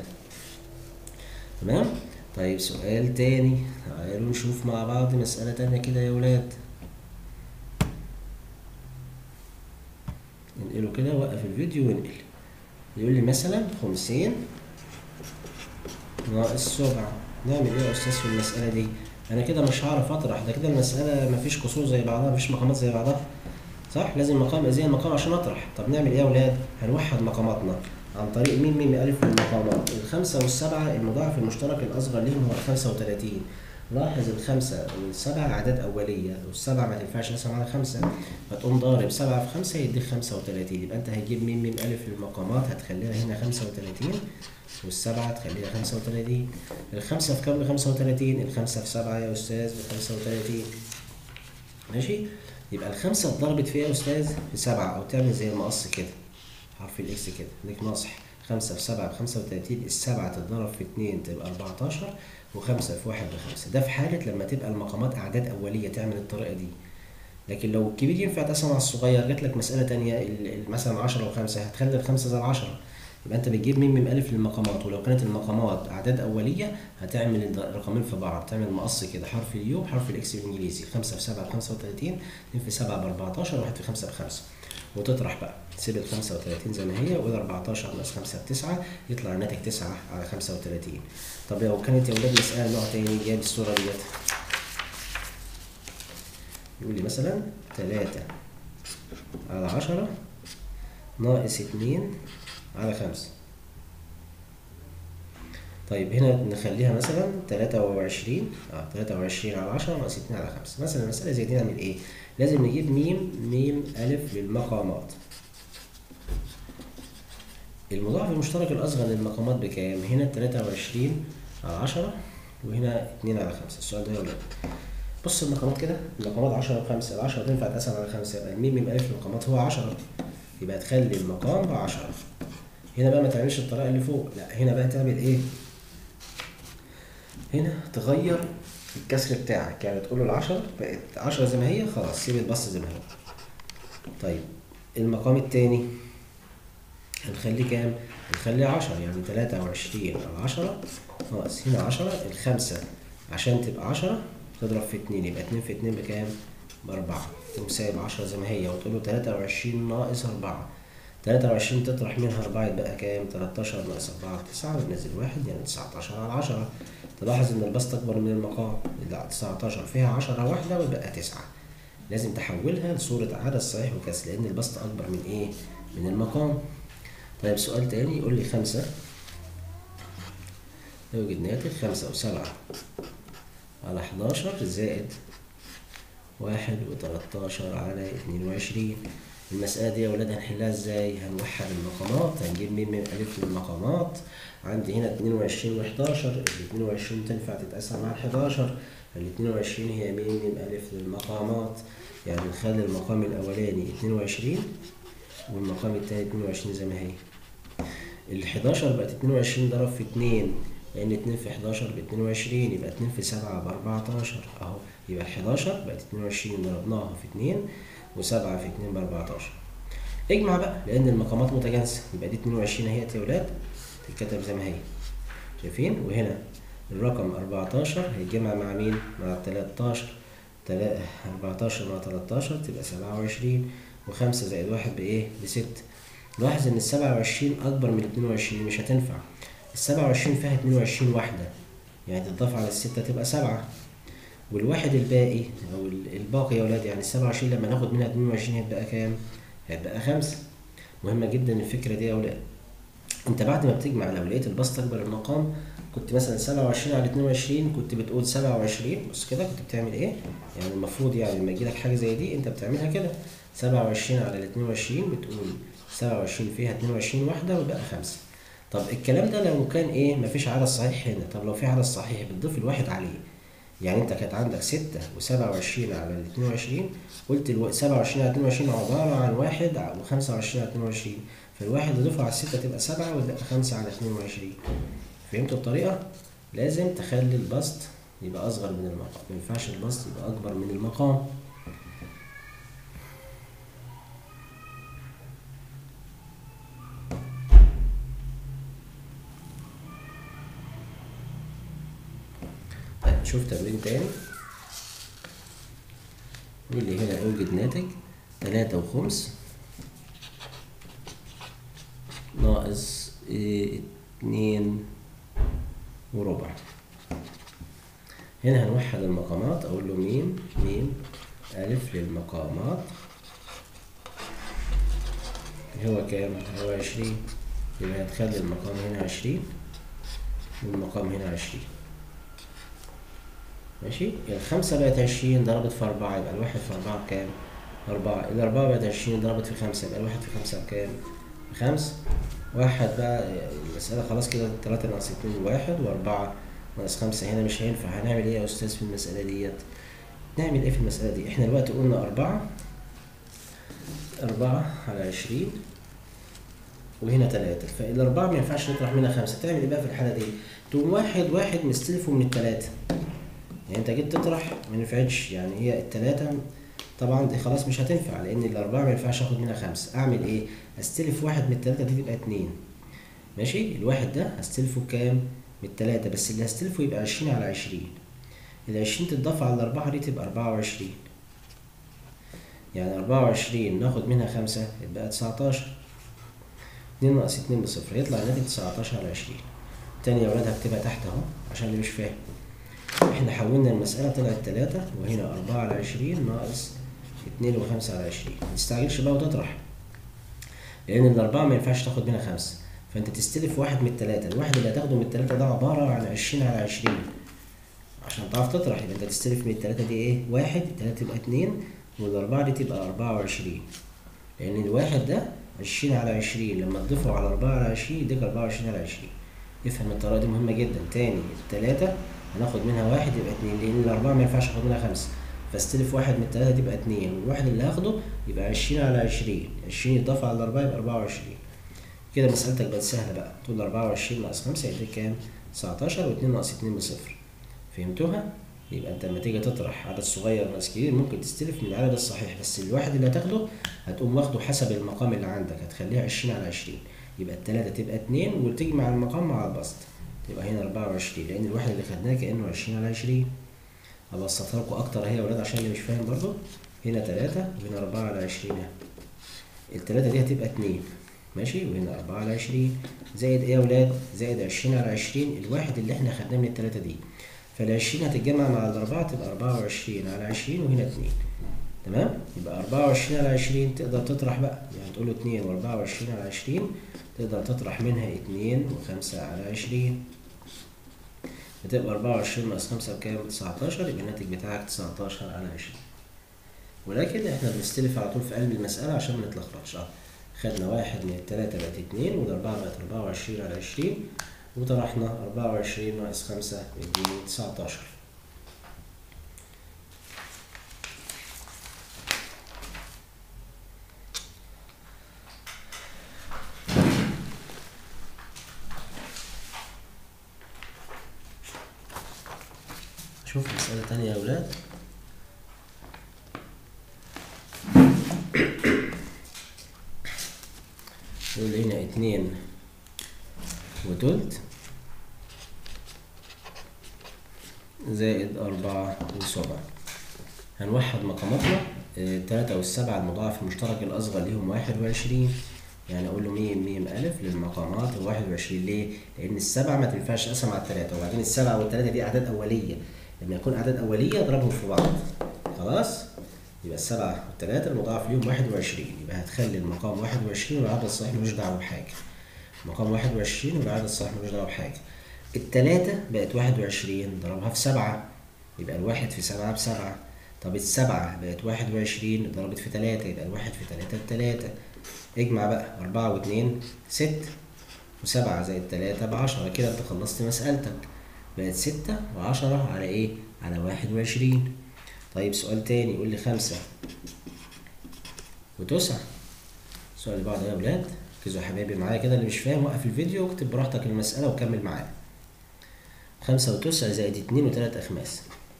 تمام؟ طيب سؤال تاني تعالوا نشوف مع بعض مسألة تانية كده يا ولاد انقله كده وقف الفيديو وانقل يقول لي مثلا خمسين ناقص سبعة نعمل ايه يا أستاذ في المسألة دي؟ أنا كده مش هعرف أطرح ده كده المسألة مفيش كسور زي بعضها مفيش مقامات زي بعضها صح؟ لازم مقام زي المقام عشان أطرح طب نعمل ايه يا ولاد؟ هنوحد مقاماتنا عن طريق مين ميم ألف والمقامات الخمسة والسبعة المضاعف المشترك الأصغر ليهم هو الخمسة وتلاتين لاحظ الخمسة والسبعة أعداد أولية والسبعة ما تنفعش نقسم على خمسة فتقوم ضارب سبعة في خمسة يديك خمسة وتلاتين يبقى أنت هتجيب ميم ميم ألف للمقامات هتخليها هنا خمسة وتلاتين والسبعة تخليها خمسة وتلاتين الخمسة في كام بخمسة وتلاتين الخمسة في سبعة يا أستاذ بخمسة وتلاتين ماشي يبقى الخمسة اتضربت في إيه يا أستاذ في سبعة أو تعمل زي المقص كده حرف الإكس كده ليك ناصح خمسة في سبعة بخمسة وتلاتين السبعة تتضرب في اتنين تبقى أربعتاشر وخمسة في واحد بخمسة ده في حالة لما تبقى المقامات أعداد أولية تعمل الطريقة دي لكن لو الكبير ينفع تقسم على الصغير جات لك مسألة تانية ال- ال- مثلا عشرة وخمسة هتخلي الخمسة زي العشرة يبقى انت بتجيب ميم ميم الف للمقامات ولو كانت المقامات اعداد اوليه هتعمل الرقمين في بعض تعمل مقص كده حرف اليو وحرف الاكس بالانجليزي 5 في 7 ب 35 2 في 7 ب 14 1 في 5 ب 5 وتطرح بقى تسيب ال 35 زي ما هي وال 14 ناقص 5 ب 9 يطلع الناتج 9 على 35 طب لو كانت يا ولاد مسألة نوع تاني جايب الصورة ديت يقول لي مثلا 3 على 10 ناقص 2 على 5 طيب هنا نخليها مثلا 23 اه 23 على 10 ناقص 2 على 5 مثلا مسألة زي دي نعمل ايه؟ لازم نجيب ميم ميم ألف للمقامات المضاعف المشترك الأصغر للمقامات بكام؟ هنا 23 على 10 وهنا 2 على 5 السؤال ده يا ولاد بص المقامات كده المقامات 10 و5 ال 10 تنفع تقسم على 5 يبقى الميم ميم ألف للمقامات هو 10 يبقى تخلي المقام ب 10 هنا بقى ما تعملش الطريقة اللي فوق لا هنا بقى تعمل ايه؟ هنا تغير الكسر بتاعك يعني تقول له العشرة بقت عشرة زي ما هي خلاص سيب البسط زي ما هو طيب المقام التاني هنخليه كام؟ هنخليه عشرة يعني تلاتة وعشرين على عشرة ناقص هنا عشرة الخمسة عشان تبقى عشرة تضرب في اتنين يبقى اتنين في اتنين بكام؟ بأربعة تقوم سايب عشرة زي ما هي وتقول له تلاتة وعشرين ناقص أربعة تلاتة وعشرين تطرح منها أربعة يبقى كام؟ تلاتاشر ناقص أربعة تسعة وننزل واحد يعني تسعتاشر على عشرة تلاحظ إن البسط أكبر من المقام اللي 19 فيها 10 واحدة ويبقى 9 لازم تحولها لصورة عدد صحيح وكسر لأن البسط أكبر من إيه؟ من المقام طيب سؤال تاني يقول لي خمسة يوجد ناتج خمسة وسبعة على 11 زائد واحد وتلاتاشر على اتنين وعشرين المسألة دي يا ولاد هنحلها ازاي؟ هنوحد المقامات هنجيب ميم من ألف للمقامات عندي هنا اتنين وعشرين وحداشر الاتنين وعشرين تنفع تتقسم على الحداشر الاتنين وعشرين هي ميم من ألف للمقامات يعني نخلي المقام الأولاني اتنين وعشرين والمقام التاني اتنين وعشرين زي ما هي الحداشر بقت اتنين وعشرين ضرب في اتنين لأن اتنين في حداشر باتنين وعشرين يبقى اتنين في سبعة بأربعتاشر أهو يبقى الحداشر بقت اتنين وعشرين ضربناها في اتنين وسبعة في اتنين بأربعتاشر اجمع بقى لأن المقامات متجانسة يبقى دي اتنين وعشرين اهيت يا ولاد تتكتب زي ما هي شايفين وهنا الرقم أربعتاشر هيتجمع مع مين؟ مع تلاتاشر تلا أربعتاشر مع تلاتاشر تبقى سبعة وعشرين وخمسة زائد واحد بإيه؟ بست لاحظ إن السبعة وعشرين أكبر من الاتنين وعشرين مش هتنفع السبعة وعشرين فيها اتنين وعشرين واحدة يعني تضاف على الستة تبقى سبعة والواحد الباقي أو الباقي يا ولاد يعني السبعة وعشرين لما ناخد منها اتنين وعشرين هيتبقى كام؟ هيتبقى خمسة مهمة جدا الفكرة دي يا ولاد انت بعد ما بتجمع لو لقيت البسط اكبر المقام كنت مثلا سبعة وعشرين على اتنين وعشرين كنت بتقول سبعة وعشرين بص كده كنت بتعمل ايه؟ يعني المفروض يعني لما يجيلك حاجة زي دي انت بتعملها كده سبعة وعشرين على الاتنين وعشرين بتقول سبعة وعشرين فيها اتنين وعشرين واحدة ويبقى خمسة طب الكلام ده لو كان ايه مفيش عدد صحيح هنا طب لو في عدد صحيح بتضيف الواحد عليه يعني انت كانت عندك ستة وسبعة وعشرين على الاتنين وعشرين قلت الو... سبعة وعشرين على اتنين وعشرين عبارة عن واحد وخمسة وعشرين على اتنين وعشرين فالواحد تضيفه على الستة تبقى سبعة وتبقى خمسة على اتنين وعشرين فهمتوا الطريقة؟ لازم تخلي البسط يبقى أصغر من المقام مينفعش البسط يبقى أكبر من المقام طيب نشوف تمرين تاني يقول لي هنا أوجد ناتج تلاتة وخمس ناقص إيه اتنين وربع هنا هنوحد المقامات أقول له ميم ميم ألف للمقامات هو كام؟ هو عشرين يبقى هتخلي المقام هنا عشرين والمقام هنا عشرين ماشي الخمسة بقت عشرين ضربت في أربعة يبقى الواحد في أربعة بكام؟ أربعة الأربعة بقت عشرين ضربت في خمسة يبقى الواحد في خمسة بكام؟ بخمسة واحد بقى المسألة خلاص كده تلاتة ناقص اتنين واحد وأربعة ناقص خمسة هنا مش هينفع هنعمل إيه يا أستاذ في المسألة ديت؟ نعمل إيه في المسألة دي؟ إحنا دلوقتي قلنا أربعة أربعة على عشرين وهنا تلاتة فالأربعة ما ينفعش نطرح منها خمسة تعمل إيه بقى في الحالة دي؟ تقوم واحد واحد مستلفه من التلاتة يعني أنت جيت تطرح ما نفعتش يعني هي التلاتة طبعا دي خلاص مش هتنفع لأن الأربعة ما ينفعش آخد منها خمسة أعمل إيه؟ أستلف واحد من التلاتة دي تبقى اتنين ماشي الواحد ده هستلفه بكام من التلاتة بس اللي هستلفه يبقى عشرين على عشرين العشرين تتضاف على الأربعة دي تبقى أربعة وعشرين يعني أربعة وعشرين ناخد منها خمسة يبقى تسعتاشر اتنين ناقص اتنين بصفر يطلع الناتج تسعتاشر على عشرين تاني يا ولاد هكتبها تحت اهو عشان اللي مش فاهم احنا حولنا المسألة طلعت تلاتة وهنا أربعة على عشرين ناقص اتنين وخمسة على عشرين متستعجلش بقى وتطرح لأن الأربعة ما ينفعش تاخد منها خمسة فأنت تستلف واحد من التلاتة الواحد اللي هتاخده من التلاتة ده عبارة عن عشرين على عشرين عشان تعرف تطرح يبقى أنت تستلف من التلاتة دي إيه؟ واحد التلاتة تبقى اتنين والأربعة دي تبقى أربعة وعشرين لأن الواحد ده عشرين على عشرين لما تضيفه على أربعة على عشرين يديك أربعة وعشرين على عشرين افهم الطريقة دي مهمة جدا تاني التلاتة هناخد منها واحد يبقى اتنين لأن الأربعة ما ينفعش آخد منها خمسة فاستلف واحد من التلاتة دي يبقى اتنين والواحد اللي هاخده يبقى عشرين على عشرين عشرين يتضاف على الأربعة يبقى أربعة وعشرين كده مسألتك بقت سهلة بقى تقول أربعة وعشرين ناقص خمسة يديك كام؟ تسعتاشر واتنين ناقص اتنين بصفر فهمتوها؟ يبقى انت لما تيجي تطرح عدد صغير ناقص كبير ممكن تستلف من العدد الصحيح بس الواحد اللي هتاخده هتقوم واخده حسب المقام اللي عندك هتخليها عشرين على عشرين يبقى التلاتة تبقى اتنين وتجمع المقام مع البسط تبقى هنا أربعة وعشرين لأن الواحد اللي خدناه كأنه عشرين على عشرين أبسطها لكم أكتر أهي يا ولاد عشان اللي مش فاهم برضه هنا تلاتة وهنا أربعة على عشرين اهي التلاتة دي هتبقى اتنين ماشي وهنا أربعة على عشرين زائد إيه يا ولاد؟ زائد عشرين على عشرين الواحد اللي إحنا خدناه من التلاتة دي فالعشرين هتتجمع مع الأربعة تبقى أربعة وعشرين على عشرين وهنا اتنين تمام يبقى أربعة وعشرين على عشرين تقدر تطرح بقى يعني تقول له اتنين وأربعة وعشرين على عشرين تقدر تطرح منها اتنين وخمسة على عشرين بتبقى أربعة وعشرين ناقص خمسة بكام؟ تسعتاشر يبقى الناتج بتاعك تسعتاشر على عشرين ولكن احنا بنستلف على طول في قلب المسألة عشان ما نتلخبطش اه خدنا واحد من التلاتة بقت اتنين والأربعة بقت أربعة وعشرين على عشرين وطرحنا أربعة وعشرين ناقص خمسة يديني تسعتاشر شوف مسألة تانية يا ولاد يقول هنا اتنين وتلت زائد أربعة وسبعة هنوحد مقاماتنا آه، التلاتة والسبعة المضاعف المشترك الأصغر ليهم واحد وعشرين يعني أقول له ميم ميم ألف للمقامات الواحد وعشرين ليه؟ لأن السبعة ما تنفعش أقسم على التلاتة وبعدين السبعة والتلاتة دي أعداد أولية لما يكون أعداد أولية اضربهم في بعض خلاص؟ يبقى السبعة والتلاتة المضاعف ليهم واحد وعشرين يبقى هتخلي المقام واحد وعشرين والعدد الصحيح ملوش دعوة بحاجة مقام واحد وعشرين والعدد الصحيح ملوش دعوة بحاجة التلاتة بقت واحد وعشرين ضربها في سبعة يبقى الواحد في سبعة بسبعة طب السبعة بقت واحد وعشرين ضربت في تلاتة يبقى الواحد في تلاتة بتلاتة اجمع بقى أربعة واتنين ست وسبعة زائد تلاتة بعشرة كده انت خلصت مسألتك بقت ستة وعشرة على ايه؟ على واحد وعشرين طيب سؤال تاني يقول لي خمسة وتسعة السؤال اللي بعده يا ولاد ركزوا يا حبايبي معايا كده اللي مش فاهم وقف الفيديو واكتب براحتك المسألة وكمل معايا خمسة وتسعة زائد اتنين وتلات أخماس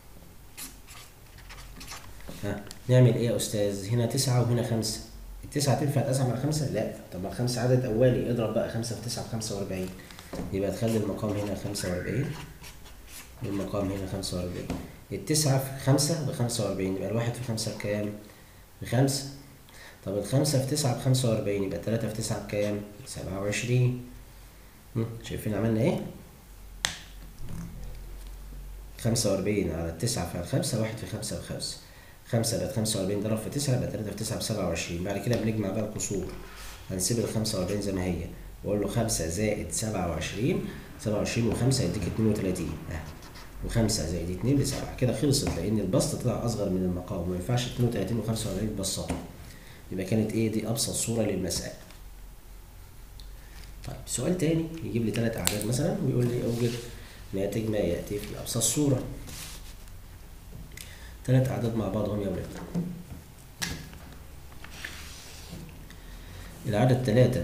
ها نعمل ايه يا أستاذ؟ هنا تسعة وهنا خمسة التسعة تنفع تقسم على خمسة؟ لا طب ما الخمسة عدد أولي اضرب بقى خمسة في تسعة بخمسة وأربعين يبقى تخلي المقام هنا خمسة وأربعين والمقام هنا خمسة وأربعين التسعة في خمسة بخمسة وأربعين يبقى الواحد في خمسة بكام؟ بخمسة طب الخمسة في تسعة بخمسة وأربعين يبقى تلاتة في تسعة بكام؟ سبعة وعشرين هم، شايفين عملنا ايه؟ خمسة وأربعين على التسعة في الخمسة واحد في خمسة بخمسة خمسة بقت خمسة وأربعين ضرب في تسعة يبقى تلاتة في تسعة بسبعة وعشرين بعد كده بنجمع بقى القصور هنسيب الخمسة وأربعين زي ما هي وأقول له خمسة زائد سبعة وعشرين سبعة وعشرين وخمسة يديك اتنين وتلاتين أه وخمسة زائد اتنين بسبعة كده خلصت لأن البسط طلع أصغر من المقام وما ينفعش اتنين وتلاتين وخمسة وأربعين يتبسطوا يبقى كانت إيه دي أبسط صورة للمسألة طيب سؤال تاني يجيب لي تلات أعداد مثلا ويقول لي أوجد ناتج ما يأتي في أبسط صورة تلات أعداد مع بعضهم يا ولاد العدد تلاتة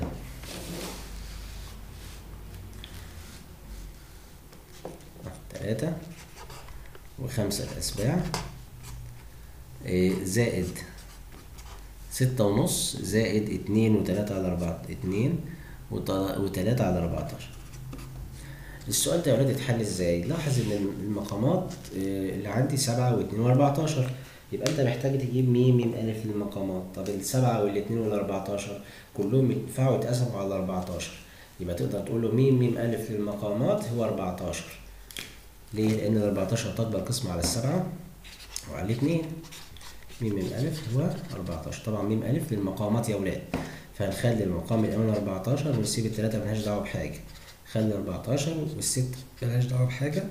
تلاتة وخمسة أسباع إيه، زائد ستة ونص زائد اتنين وتلاتة على أربعة اتنين وتلاتة على أربعتاشر السؤال ده يا ولاد يتحل ازاي؟ لاحظ ان المقامات آه، اللي عندي سبعة واتنين وأربعتاشر يبقى انت محتاج تجيب ميم ميم ألف للمقامات طب السبعة والاتنين والأربعتاشر كلهم ينفعوا يتقسموا على أربعتاشر يبقى تقدر تقول له ميم ميم ألف للمقامات هو أربعتاشر ليه؟ لأن الأربعتاشر تكبر قسم على السبعة وعلى الاتنين ميم ميم ألف هو أربعتاشر طبعا ميم ألف للمقامات يا ولاد فهنخلي المقام الأول أربعتاشر ونسيب التلاتة ملهاش دعوة بحاجة خلي أربعتاشر والست ملهاش دعوة بحاجة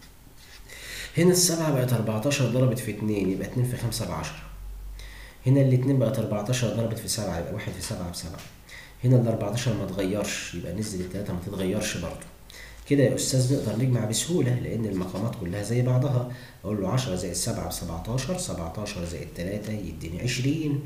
هنا السبعة بقت أربعتاشر ضربت في اتنين يبقى اتنين في خمسة بعشرة هنا الاتنين بقت أربعتاشر ضربت في سبعة يبقى واحد في سبعة بسبعة هنا ال 14 ما اتغيرش يبقى نزل التلاتة ما تتغيرش برضه كده يا أستاذ نقدر نجمع بسهولة لأن المقامات كلها زي بعضها أقول له 10 زائد 7 ب 17 17 زائد 3 يديني 20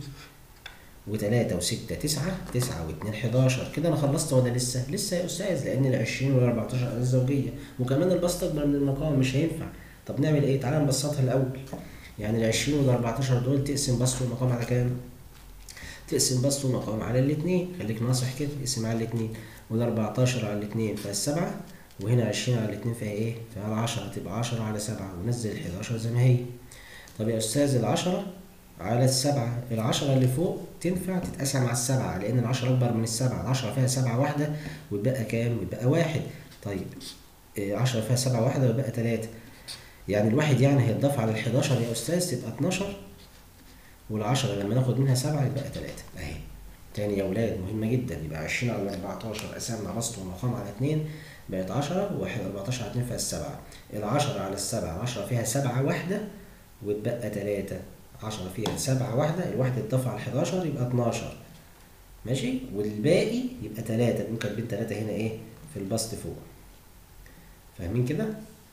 و3 و6 9 9 و2 11 كده أنا خلصت ولا لسه؟ لسه يا أستاذ لأن ال 20 وال 14 أعداد زوجية وكمان البسط أكبر من المقام مش هينفع طب نعمل إيه؟ تعالى نبسطها الأول يعني ال 20 وال 14 دول تقسم بسط والمقام على كام؟ تقسم بسط ومقام على الاثنين خليك ناصح كده اقسم على الاثنين وال 14 على الاثنين فيها السبعة وهنا 20 على الاثنين فيها ايه؟ فيها العشرة تبقى 10 على سبعة ونزل ال 11 زي ما هي طب يا أستاذ العشرة على السبعة العشرة اللي فوق تنفع تتقسم على السبعة لأن العشرة أكبر من السبعة العشرة فيها سبعة واحدة ويبقى كام؟ ويبقى واحد طيب عشرة فيها سبعة واحدة ويبقى تلاتة يعني الواحد يعني هيتضاف على ال 11 يا أستاذ تبقى 12 والعشرة لما ناخد منها سبعة يبقى تلاتة أهي تاني يا ولاد مهمة جدا يبقى عشرين على أربعتاشر قسمنا بسط ومقام على اتنين بقت عشرة وواحد أربعتاشر على اتنين فيها السبعة العشرة على السبعة عشرة فيها سبعة واحدة وتبقى تلاتة عشرة فيها سبعة واحدة الواحد اتضاف على الحداشر يبقى اتناشر ماشي والباقي يبقى تلاتة نقول كاتبين تلاتة هنا ايه في البسط فوق فاهمين كده؟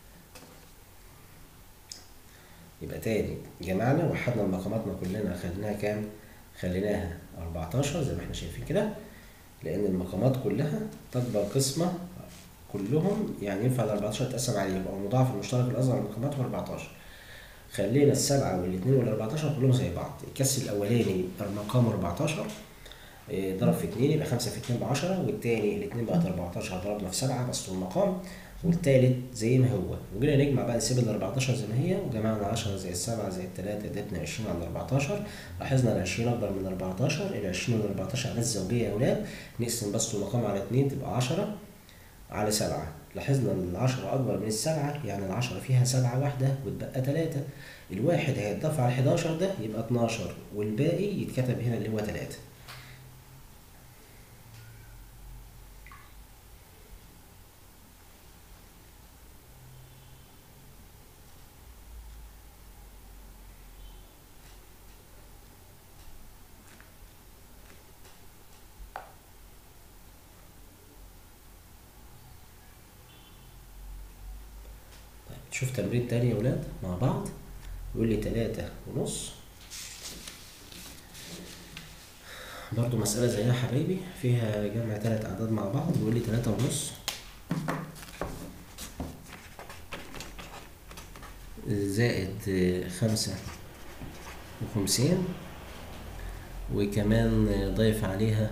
يبقى تاني جمعنا وحدنا مقاماتنا كلنا خليناها كام؟ خليناها 14 زي ما احنا شايفين كده لأن المقامات كلها تكبر قسمة كلهم يعني ينفع ال 14 تقسم عليه يبقى المضاعف المشترك الأصغر للمقامات هو 14 خلينا السبعة والاثنين وال 14 كلهم زي بعض الكسر الأولاني المقام 14 ضرب في 2 يبقى 5 في 2 ب 10 والتاني الاثنين بقت 14 ضربنا في 7 بس المقام والتالت زي ما هو وجينا نجمع بقى نسيب ال 14 زي ما هي وجمعنا 10 زي السبعة زي التلاتة ادتنا 20 على 14 لاحظنا ال 20 أكبر من 14 ال 20 وال 14 أعداد زوجية يا أولاد نقسم بس المقام على 2 تبقى 10 على 7 لاحظنا ان ال 10 أكبر من السبعة يعني ال 10 فيها سبعة واحدة وتبقى تلاتة الواحد هيتضاف على ال 11 ده يبقى 12 والباقي يتكتب هنا اللي هو تلاتة شوف تمرين تاني يا ولاد مع بعض يقول لي تلاتة ونص برضو مسألة زيها حبايبي فيها جمع تلات أعداد مع بعض بيقول لي تلاتة ونص زائد خمسة وخمسين وكمان ضيف عليها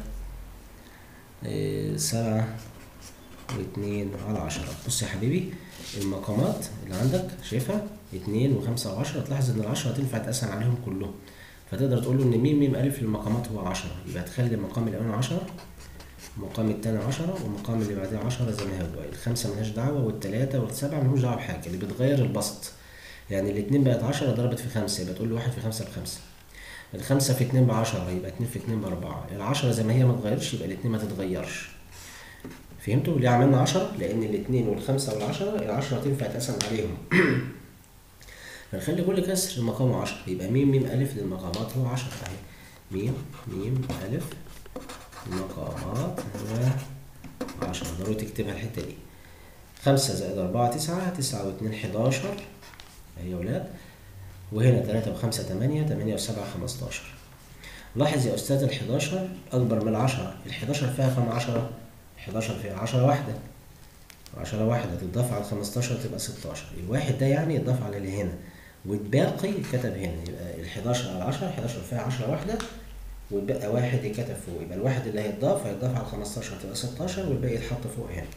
سبعة واتنين على عشرة بص يا حبيبي المقامات اللي عندك شايفها اتنين وخمسة وعشرة تلاحظ ان العشرة تنفع تقسم عليهم كلهم فتقدر تقول له ان ميم ميم الف المقامات هو عشرة يبقى تخلي المقام الاولاني عشرة المقام التاني عشرة والمقام اللي بعديه عشرة زي ما هو الخمسة ملهاش دعوة والتلاتة والسبعة ملهوش دعوة بحاجة اللي بتغير البسط يعني الاتنين بقت عشرة ضربت في خمسة يبقى تقول له واحد في خمسة بخمسة الخمسة في اتنين بعشرة يبقى اتنين في اتنين بأربعة العشرة زي ما هي ما تغيرش يبقى الاتنين ما تتغيرش فهمتوا ليه عملنا عشرة؟ لأن الاتنين والخمسة والعشرة العشرة تنفع تقسم عليهم فنخلي كل كسر مقامه عشرة يبقى ميم ميم ألف للمقامات هو عشرة أهي ميم ميم ألف المقامات هو عشرة ضروري تكتبها الحتة دي خمسة زائد أربعة تسعة تسعة واتنين حداشر أهي يا ولاد وهنا تلاتة وخمسة تمانية تمانية وسبعة خمستاشر لاحظ يا أستاذ الحداشر أكبر من العشرة الحداشر فيها كام عشرة؟ 11 فيها 10 واحدة 10 واحدة تضاف على 15 تبقى 16 الواحد ده يعني يتضاف على اللي هنا والباقي يتكتب هنا يبقى ال 11 على 10 11 فيها 10 واحدة ويتبقى واحد يتكتب فوق يبقى الواحد اللي هيتضاف هيتضاف على 15 هتبقى 16 والباقي يتحط فوق هنا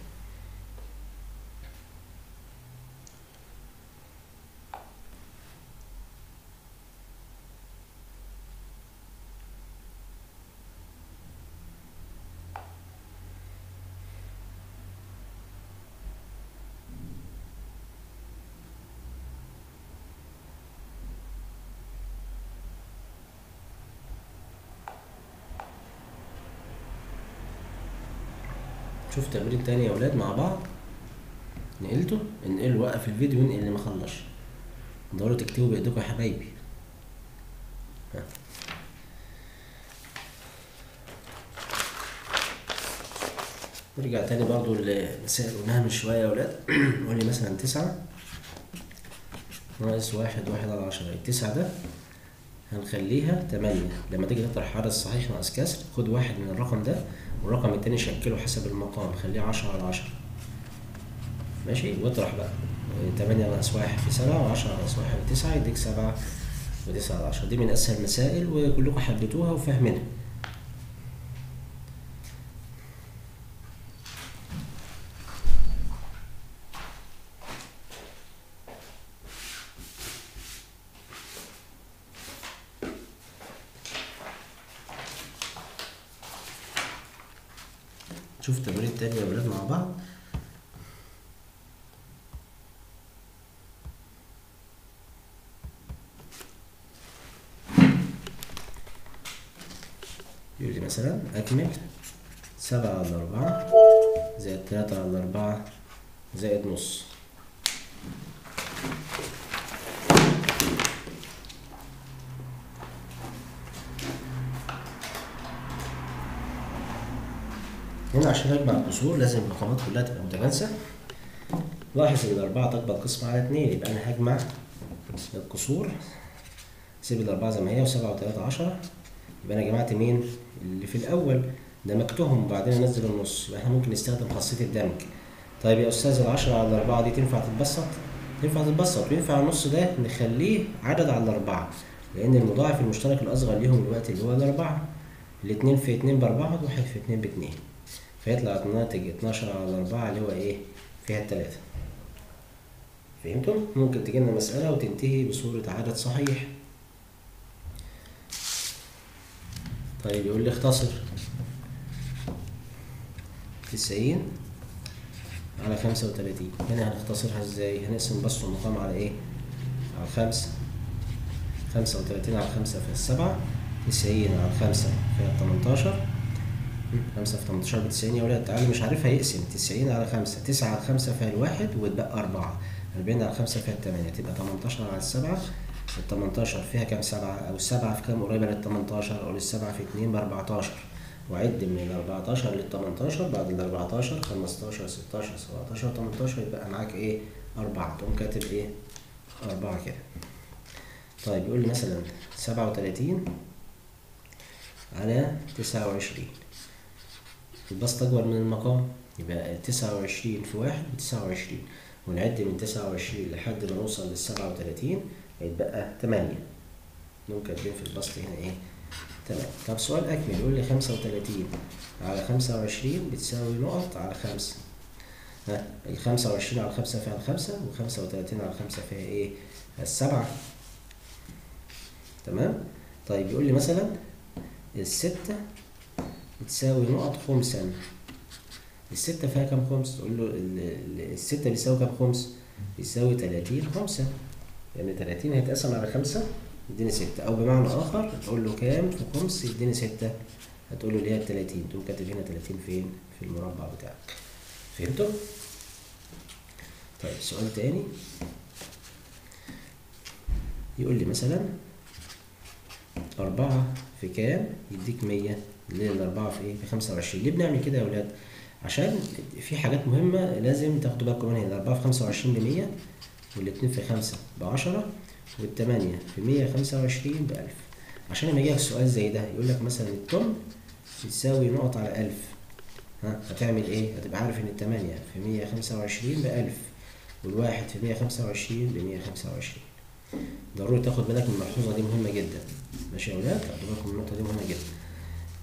شوف تمرين تاني يا ولاد مع بعض نقلته انقله وقف الفيديو وانقل اللي ما خلصش دوروا تكتبوا بايدكم يا حبايبي ها. نرجع تاني برضو لمسائل قلناها من شوية يا ولاد نقول لي مثلا تسعة ناقص واحد واحد على عشرة التسعة ده هنخليها تمانية لما تيجي تطرح عدد صحيح ناقص كسر خد واحد من الرقم ده والرقم التاني شكله حسب المقام خليه عشرة على عشرة ماشي واطرح بقى تمانية ناقص واحد بسبعة وعشرة ناقص واحد بتسعة يديك سبعة وتسعة على عشرة دي من أسهل المسائل وكلكم حبيتوها وفاهمينها شوف تمرين تاني يا ولاد مع بعض يقول لي مثلا أكمل سبعة على أربعة زائد تلاتة على أربعة زائد نص هنا عشان أجمع الكسور لازم الرقمات كلها تبقى متجانسة لاحظ إن الأربعة تقبل قسمة على اتنين يبقى أنا هجمع الكسور سيب الأربعة زي ما هي وسبعة وتلاتة عشرة يبقى أنا جمعت مين؟ اللي في الأول دمجتهم وبعدين أنزل النص يبقى إحنا ممكن نستخدم خاصية الدمج طيب يا أستاذ العشرة على الأربعة دي تنفع تتبسط؟ تنفع تتبسط وينفع النص ده نخليه عدد على الأربعة لأن المضاعف المشترك الأصغر ليهم دلوقتي اللي هو الأربعة الاتنين في اتنين بأربعة واحد في اتنين باتنين فيطلع الناتج اتناشر على أربعة اللي هو إيه؟ فيها التلاتة فهمتم؟ ممكن تجيلنا مسألة وتنتهي بصورة عدد صحيح طيب يقول لي اختصر تسعين على خمسة وتلاتين هنا هنختصرها ازاي؟ هنقسم بسط المقام على ايه؟ على خمسة خمسة وتلاتين على خمسة فيها السبعة تسعين على خمسة فيها التمنتاشر خمسة في تمنتاشر بتسعين يا ولاد تعالى مش عارفها يقسم تسعين على خمسة تسعة على خمسة فيها الواحد وتبقى أربعة أربعين على خمسة فيها التمانية تبقى تمنتاشر على السبعة التمنتاشر فيها كام سبعة أو السبعة في كام قريبة للتمنتاشر أو السبعة في اتنين بأربعتاشر وعد من الأربعتاشر للتمنتاشر بعد الأربعتاشر خمستاشر ستاشر سبعتاشر تمنتاشر يبقى معاك إيه أربعة تقوم كاتب إيه أربعة كده طيب يقول لي مثلا سبعة وتلاتين على تسعة وعشرين البسط أكبر من المقام يبقى تسعة وعشرين في واحد بتسعة وعشرين ونعد من تسعة وعشرين لحد ما نوصل للسبعة وتلاتين هيتبقى تمانية نقوم كاتبين في البسط هنا ايه تمام طب سؤال أكمل يقول لي خمسة وتلاتين على خمسة وعشرين بتساوي نقط على خمسة ها الخمسة وعشرين على خمسة فيها الخمسة وخمسة وتلاتين على خمسة فيها ايه السبعة تمام طيب يقول لي مثلا الستة بتساوي نقط خمسا الستة فيها كام خمس؟ تقول له ال- ال- الستة بيساوي كام خمس؟ بيساوي تلاتين خمسة لأن تلاتين هيتقسم على خمسة يديني ستة أو بمعنى آخر تقول له كام في خمس يديني ستة هتقول له اللي هي التلاتين تقوم كاتب هنا تلاتين فين؟ في المربع بتاعك فهمتوا؟ طيب سؤال تاني يقول لي مثلا أربعة في كام يديك مية اللي هي الأربعة في إيه؟ في خمسة وعشرين ليه بنعمل كده يا ولاد؟ عشان في حاجات مهمة لازم تاخدوا بالكم منها الأربعة في خمسة وعشرين بمية والاتنين في خمسة بعشرة والتمانية في مية خمسة وعشرين بألف عشان لما يجيلك سؤال زي ده يقول لك مثلا الطن بتساوي نقط على ألف ها هتعمل إيه؟ هتبقى عارف إن التمانية في مية خمسة وعشرين بألف والواحد في مية خمسة وعشرين بمية خمسة وعشرين ضروري تاخد بالك من الملحوظة دي مهمة جدا ماشي يا ولاد تاخدوا بالكم من النقطة دي مهمة جدا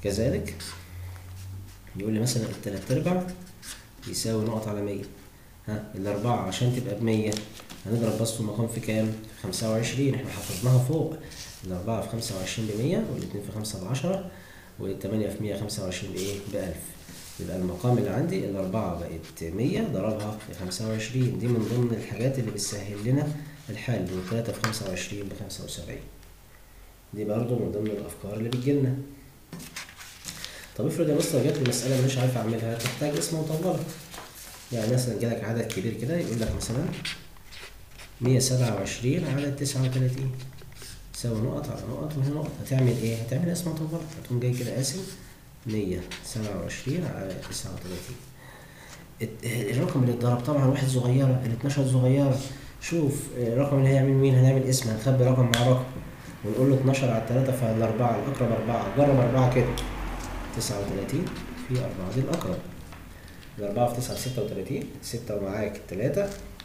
كذلك يقول لي مثلا التلات أرباع يساوي نقط على مية ها الأربعة عشان تبقى بمية هنضرب بسط المقام في كام؟ في خمسة وعشرين احنا حفظناها فوق الأربعة في خمسة وعشرين بمية والاتنين في خمسة بعشرة والتمانية في مية خمسة وعشرين بإيه؟ بألف يبقى المقام اللي عندي الأربعة بقت مية ضربها في خمسة وعشرين دي من ضمن الحاجات اللي بتسهل لنا الحل وتلاتة في خمسة وعشرين بخمسة وسبعين دي برضه من ضمن الأفكار اللي بتجيلنا طب افرض يا مستر جات لي مسألة مش عارف أعملها تحتاج اسم مطولة يعني مثلا جالك عدد كبير كده يقول لك مثلا مية سبعة وعشرين على تسعة وتلاتين تساوي نقط على نقط وهنا نقط هتعمل ايه؟ هتعمل اسم مطولة هتقوم جاي كده قاسم مية سبعة وعشرين على تسعة وتلاتين الرقم اللي اتضرب طبعا واحد صغيرة الاتناشر صغيرة شوف الرقم اللي هيعمل مين هنعمل اسم هنخبي رقم مع رقم ونقول له 12 على 3 فالأربعة الأقرب أربعة جرب أربعة كده تسعة وتلاتين في أربعة دي الأقرب الأربعة في تسعة ستة وتلاتين ستة ومعاك تلاتة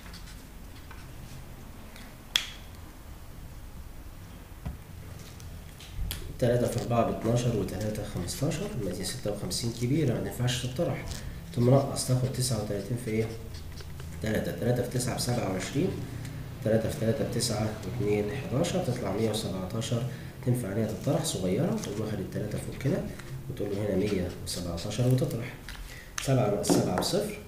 تلاتة في أربعة باتناشر وتلاتة خمستاشر يبقى دي ستة وخمسين كبيرة ما ينفعش تطرح تقوم منقص تاخد تسعة وتلاتين في إيه؟ تلاتة تلاتة في تسعة بسبعة وعشرين تلاتة في تلاتة بتسعة واتنين حداشر تطلع مية وسبعتاشر تنفع إن هي تطرح صغيرة تقوم واخد التلاتة فوق كده وتقول له هنا مية وسبعتاشر وتطرح سبعة ناقص سبعة بصفر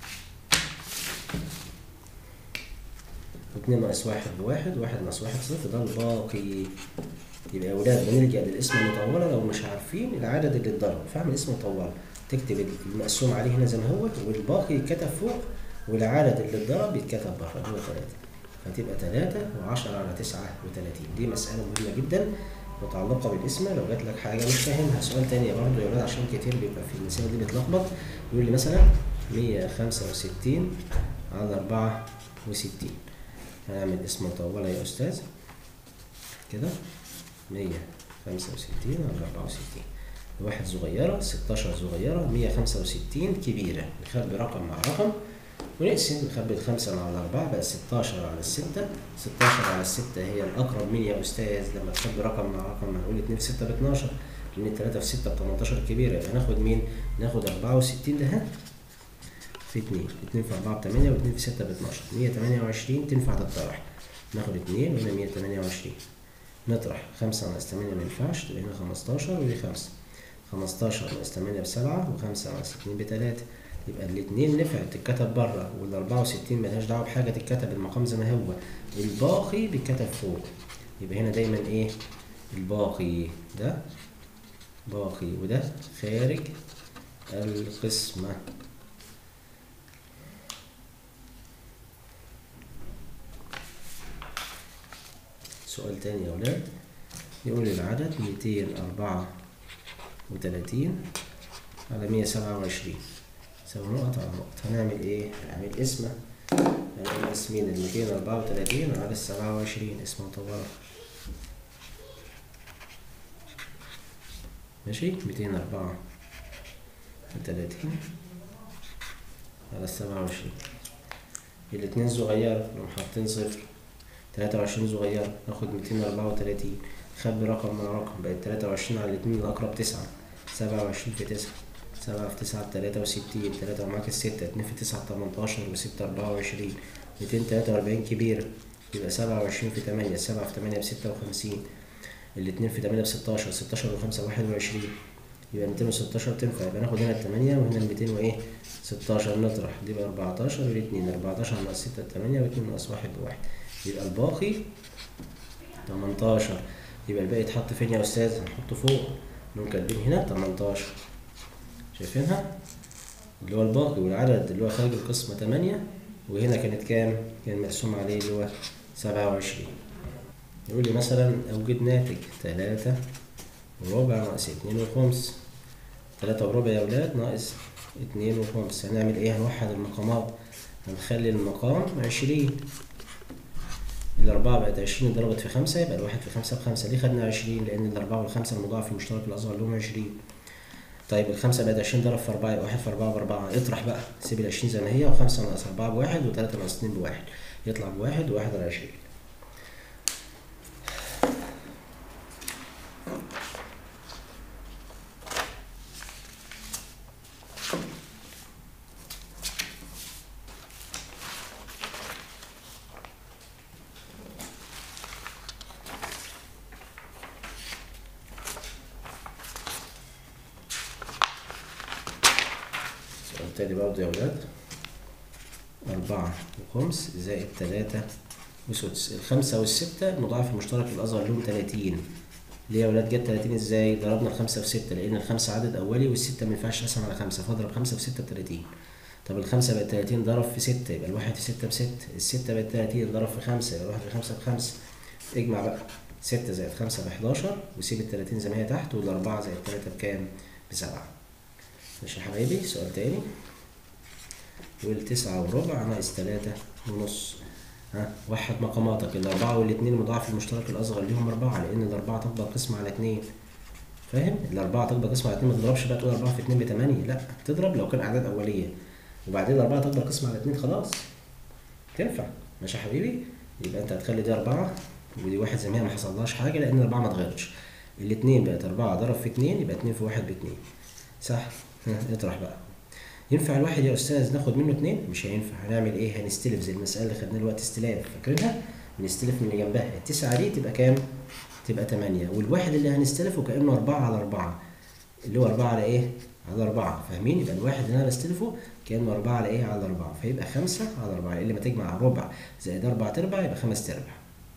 واتنين ناقص واحد بواحد واحد ناقص واحد صفر ده الباقي يبقى يا ولاد بنلجأ للاسم المطولة لو مش عارفين العدد اللي اتضرب فاعمل اسم مطولة تكتب المقسوم عليه هنا زي ما هو والباقي يتكتب فوق والعدد اللي اتضرب يتكتب بره اللي هو تلاتة فتبقى تلاتة وعشرة على تسعة وتلاتين دي مسألة مهمة جدا متعلقة بالاسم لو جات لك حاجة مش فاهمها سؤال تاني برضه يا ولاد عشان كتير بيبقى في المسائل دي بيتلخبط يقول لي مثلا مية خمسة وستين على أربعة وستين هنعمل اسم مطولة يا أستاذ كده مية خمسة وستين على أربعة وستين واحد صغيرة ستاشر صغيرة مية خمسة وستين كبيرة نخبي رقم مع رقم ونقسم نخبي الخمسة مع الأربعة بقى ستاشر على الستة ستاشر على الستة هي الأقرب مين يا أستاذ لما تخبي رقم مع رقم هنقول اتنين في ستة باتناشر لأن التلاتة في ستة بتمنتاشر كبيرة يبقى هناخد مين؟ ناخد أربعة وستين ده في اتنين اتنين في أربعة بتمانية واتنين في ستة باتناشر مية تمانية وعشرين تنفع تتطرح ناخد اتنين وهنا مية تمانية وعشرين نطرح خمسة ناقص تمانية مينفعش تبقى هنا خمستاشر ودي خمسة خمستاشر ناقص تمانية بسبعة وخمسة ناقص اتنين بتلاتة يبقى الاتنين نفعت تتكتب بره والأربعة وستين ملهاش دعوة بحاجة تتكتب المقام زي ما هو الباقي بيتكتب فوق يبقى هنا دايما ايه الباقي ده باقي وده خارج القسمة سؤال تاني يا ولاد يقول العدد ميتين أربعة وتلاتين على مية سبعة وعشرين سوي نقط على نقط هنعمل ايه؟ هنعمل اسمه هنعمل اسمين الميتين أربعة وتلاتين على السبعة وعشرين اسم مطولة ماشي ميتين أربعة وتلاتين على السبعة وعشرين الاتنين صغيرة نقوم حاطين صفر تلاتة وعشرين صغيرة ناخد ميتين أربعة وتلاتين خبي رقم مع رقم بقت تلاتة وعشرين على الاتنين الأقرب تسعة سبعة وعشرين في تسعة سبعة في تسعة بتلاتة وستين تلاتة ومعاك الستة اتنين في تسعة بتمنتاشر وستة أربعة وعشرين ميتين تلاتة وأربعين كبيرة يبقى سبعة وعشرين في تمانية سبعة في تمانية بستة وخمسين الاتنين في تمانية بستاشر ستاشر وخمسة واحد وعشرين يبقى ميتين وستاشر تنفع يبقى ناخد هنا التمانية وهنا الميتين وإيه ستاشر نطرح دي بقى أربعتاشر والاتنين أربعتاشر ناقص ستة تمانية واتنين ناقص واحد بواحد يبقى الباقي تمنتاشر يبقى الباقي يتحط فين يا أستاذ؟ هنحطه فوق نقوم كاتبين هنا تمنتاشر شايفينها؟ اللي هو الباقي والعدد اللي هو خارج القسمة تمانية وهنا كانت كام؟ كان مرسوم عليه اللي هو سبعة وعشرين يقول لي مثلا أوجد ناتج تلاتة وربع ناقص اتنين وخمس تلاتة وربع يا ولاد ناقص اتنين وخمس هنعمل ايه؟ هنوحد المقامات هنخلي المقام عشرين الأربعة بقت عشرين ضربت في خمسة يبقى الواحد في خمسة بخمسة ليه خدنا عشرين؟ لأن الأربعة والخمسة المضاعف المشترك الأصغر لهم عشرين طيب الخمسة بقت عشرين ضرب في أربعة يبقى واحد في أربعة بأربعة اطرح بقى سيب العشرين زي ما هي وخمسة ناقص أربعة بواحد وتلاتة ناقص اتنين بواحد يطلع بواحد وواحد على عشرين وبالتالي برضه يا ولاد أربعة وخمس زائد تلاتة وسدس الخمسة والستة المضاعف المشترك الأصغر لهم تلاتين ليه يا ولاد جت تلاتين ازاي؟ ضربنا الخمسة في ستة لأن الخمسة عدد أولي والستة مينفعش أقسم على خمسة فاضرب خمسة في ستة بتلاتين طب الخمسة بقت تلاتين ضرب في ستة يبقى الواحد في ستة بستة الستة بقت تلاتين ضرب في خمسة يبقى الواحد في خمسة بخمسة اجمع بقى ستة زائد خمسة بحداشر وسيب التلاتين زي ما هي تحت والأربعة زائد تلاتة بكام؟ بسبعة ماشي يا حبايبي سؤال تاني يقول تسعة وربع ناقص تلاتة ونص ها وحد مقاماتك الأربعة والاتنين المضاعف المشترك الأصغر ليهم أربعة لأن الأربعة تكبر قسمة على اتنين فاهم؟ الأربعة تكبر قسمة على اتنين ما تضربش بقى تقول أربعة في اتنين بتمانية لأ تضرب لو كان أعداد أولية وبعدين الأربعة تكبر قسمة على اتنين خلاص تنفع ماشي يا حبيبي؟ يبقى أنت هتخلي دي أربعة ودي واحد زي ما هي ما حصلهاش حاجة لأن الأربعة ما اتغيرتش الاتنين بقت أربعة ضرب في اتنين يبقى اتنين في واحد باتنين صح؟ ها اطرح بقى ينفع الواحد يا استاذ ناخد منه اتنين مش هينفع هنعمل ايه هنستلف زي المساله اللي خدناها الوقت استلاف فاكرينها بنستلف من اللي جنبها التسعة دي تبقى كام تبقى تمانية والواحد اللي هنستلفه كأنه أربعة على أربعة اللي هو أربعة على إيه على أربعة فاهمين يبقى الواحد اللي أنا بستلفه كأنه أربعة على إيه على أربعة فيبقى خمسة على أربعة اللي ما تجمع ربع زائد أربعة تربع يبقى خمس تربع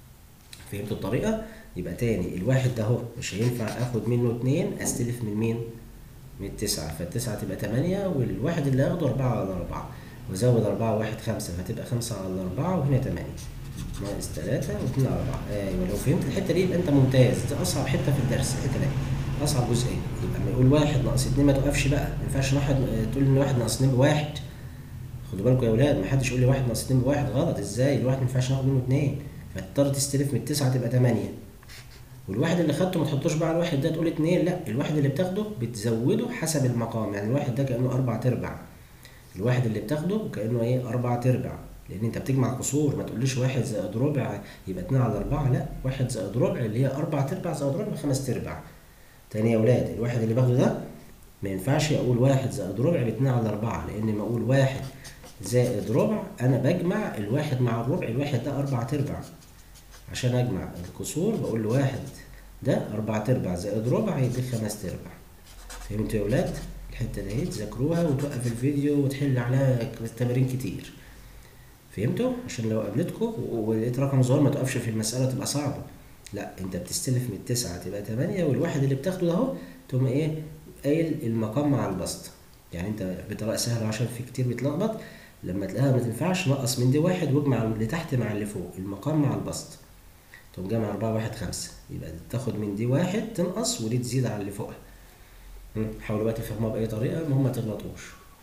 فهمتوا الطريقة يبقى تاني الواحد ده اهو مش هينفع اخد منه اتنين استلف من مين من التسعة فالتسعة تبقى تمانية والواحد اللي هاخده أربعة على أربعة وزود أربعة واحد خمسة فتبقى خمسة على أربعة وهنا تمانية ناقص تلاتة واتنين على أربعة أيوة لو فهمت الحتة دي يبقى أنت ممتاز دي أصعب حتة في الدرس الحتة دي أصعب جزئية يبقى لما يقول واحد ناقص اتنين ما توقفش بقى ما ينفعش واحد تقول إن واحد ناقص اتنين بواحد خدوا بالكم يا ولاد ما حدش يقول لي واحد ناقص اتنين بواحد غلط ازاي الواحد ما ينفعش ناخد منه اتنين فتضطر تستلف من التسعة تبقى تمانية والواحد اللي خدته ما تحطوش بقى على الواحد ده تقول اتنين لا الواحد اللي بتاخده بتزوده حسب المقام يعني الواحد ده كأنه أربع تربع الواحد اللي بتاخده كأنه ايه أربع تربع لأن أنت بتجمع قصور ما تقوليش واحد زائد ربع يبقى اتنين على أربعة لا واحد زائد ربع اللي هي أربع تربع زائد ربع خمس تربع تاني يا ولاد الواحد اللي باخده ده ما ينفعش أقول واحد زائد ربع باتنين على أربعة لأن ما أقول واحد زائد ربع أنا بجمع الواحد مع الربع الواحد ده أربع تربع عشان أجمع الكسور بقول له واحد ده أربع تربع زائد ربع يديك خمس تربع فهمتوا يا ولاد؟ الحتة دي تذاكروها وتوقف الفيديو وتحل عليها تمارين كتير فهمتوا؟ عشان لو قابلتكم ولقيت رقم صغير ما تقفش في المسألة تبقى صعبة لا انت بتستلف من التسعة تبقى تمانية والواحد اللي بتاخده ده اهو تقوم ايه قايل المقام مع البسط يعني انت بطريقة سهلة عشان في كتير بيتلخبط لما تلاقيها ما تنفعش نقص من دي واحد واجمع اللي تحت مع اللي فوق المقام مع البسط تقوم جامع أربعة واحد خمسة يبقى تاخد من دي واحد تنقص ودي تزيد على اللي فوقها حاولوا بقى تفهموها بأي طريقة المهم ما تغلطوش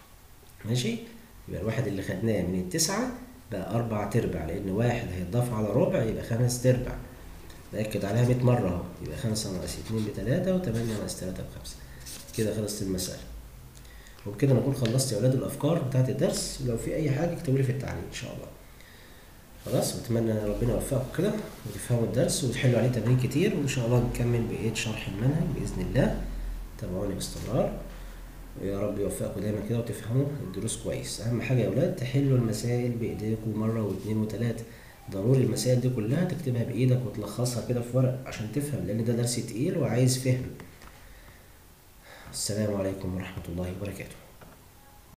ماشي يبقى الواحد اللي خدناه من التسعة بقى أربع تربع لأن واحد هيتضاف على ربع يبقى خمس تربع بأكد عليها 100 مرة أهو يبقى خمسة ناقص اتنين بتلاتة وتمانية ناقص تلاتة بخمسة كده خلصت المسألة وبكده نكون خلصت يا ولاد الأفكار بتاعت الدرس ولو في أي حاجة اكتبوا لي في التعليق إن شاء الله خلاص واتمنى ان ربنا يوفقكم كده وتفهموا الدرس وتحلوا عليه تمارين كتير وان شاء الله نكمل بقيه شرح المنهج باذن الله تابعوني باستمرار ويا رب يوفقكم دايما كده وتفهموا الدروس كويس اهم حاجه يا اولاد تحلوا المسائل بايديكم مره واثنين وثلاثه ضروري المسائل دي كلها تكتبها بايدك وتلخصها كده في ورق عشان تفهم لان ده درس تقيل وعايز فهم السلام عليكم ورحمه الله وبركاته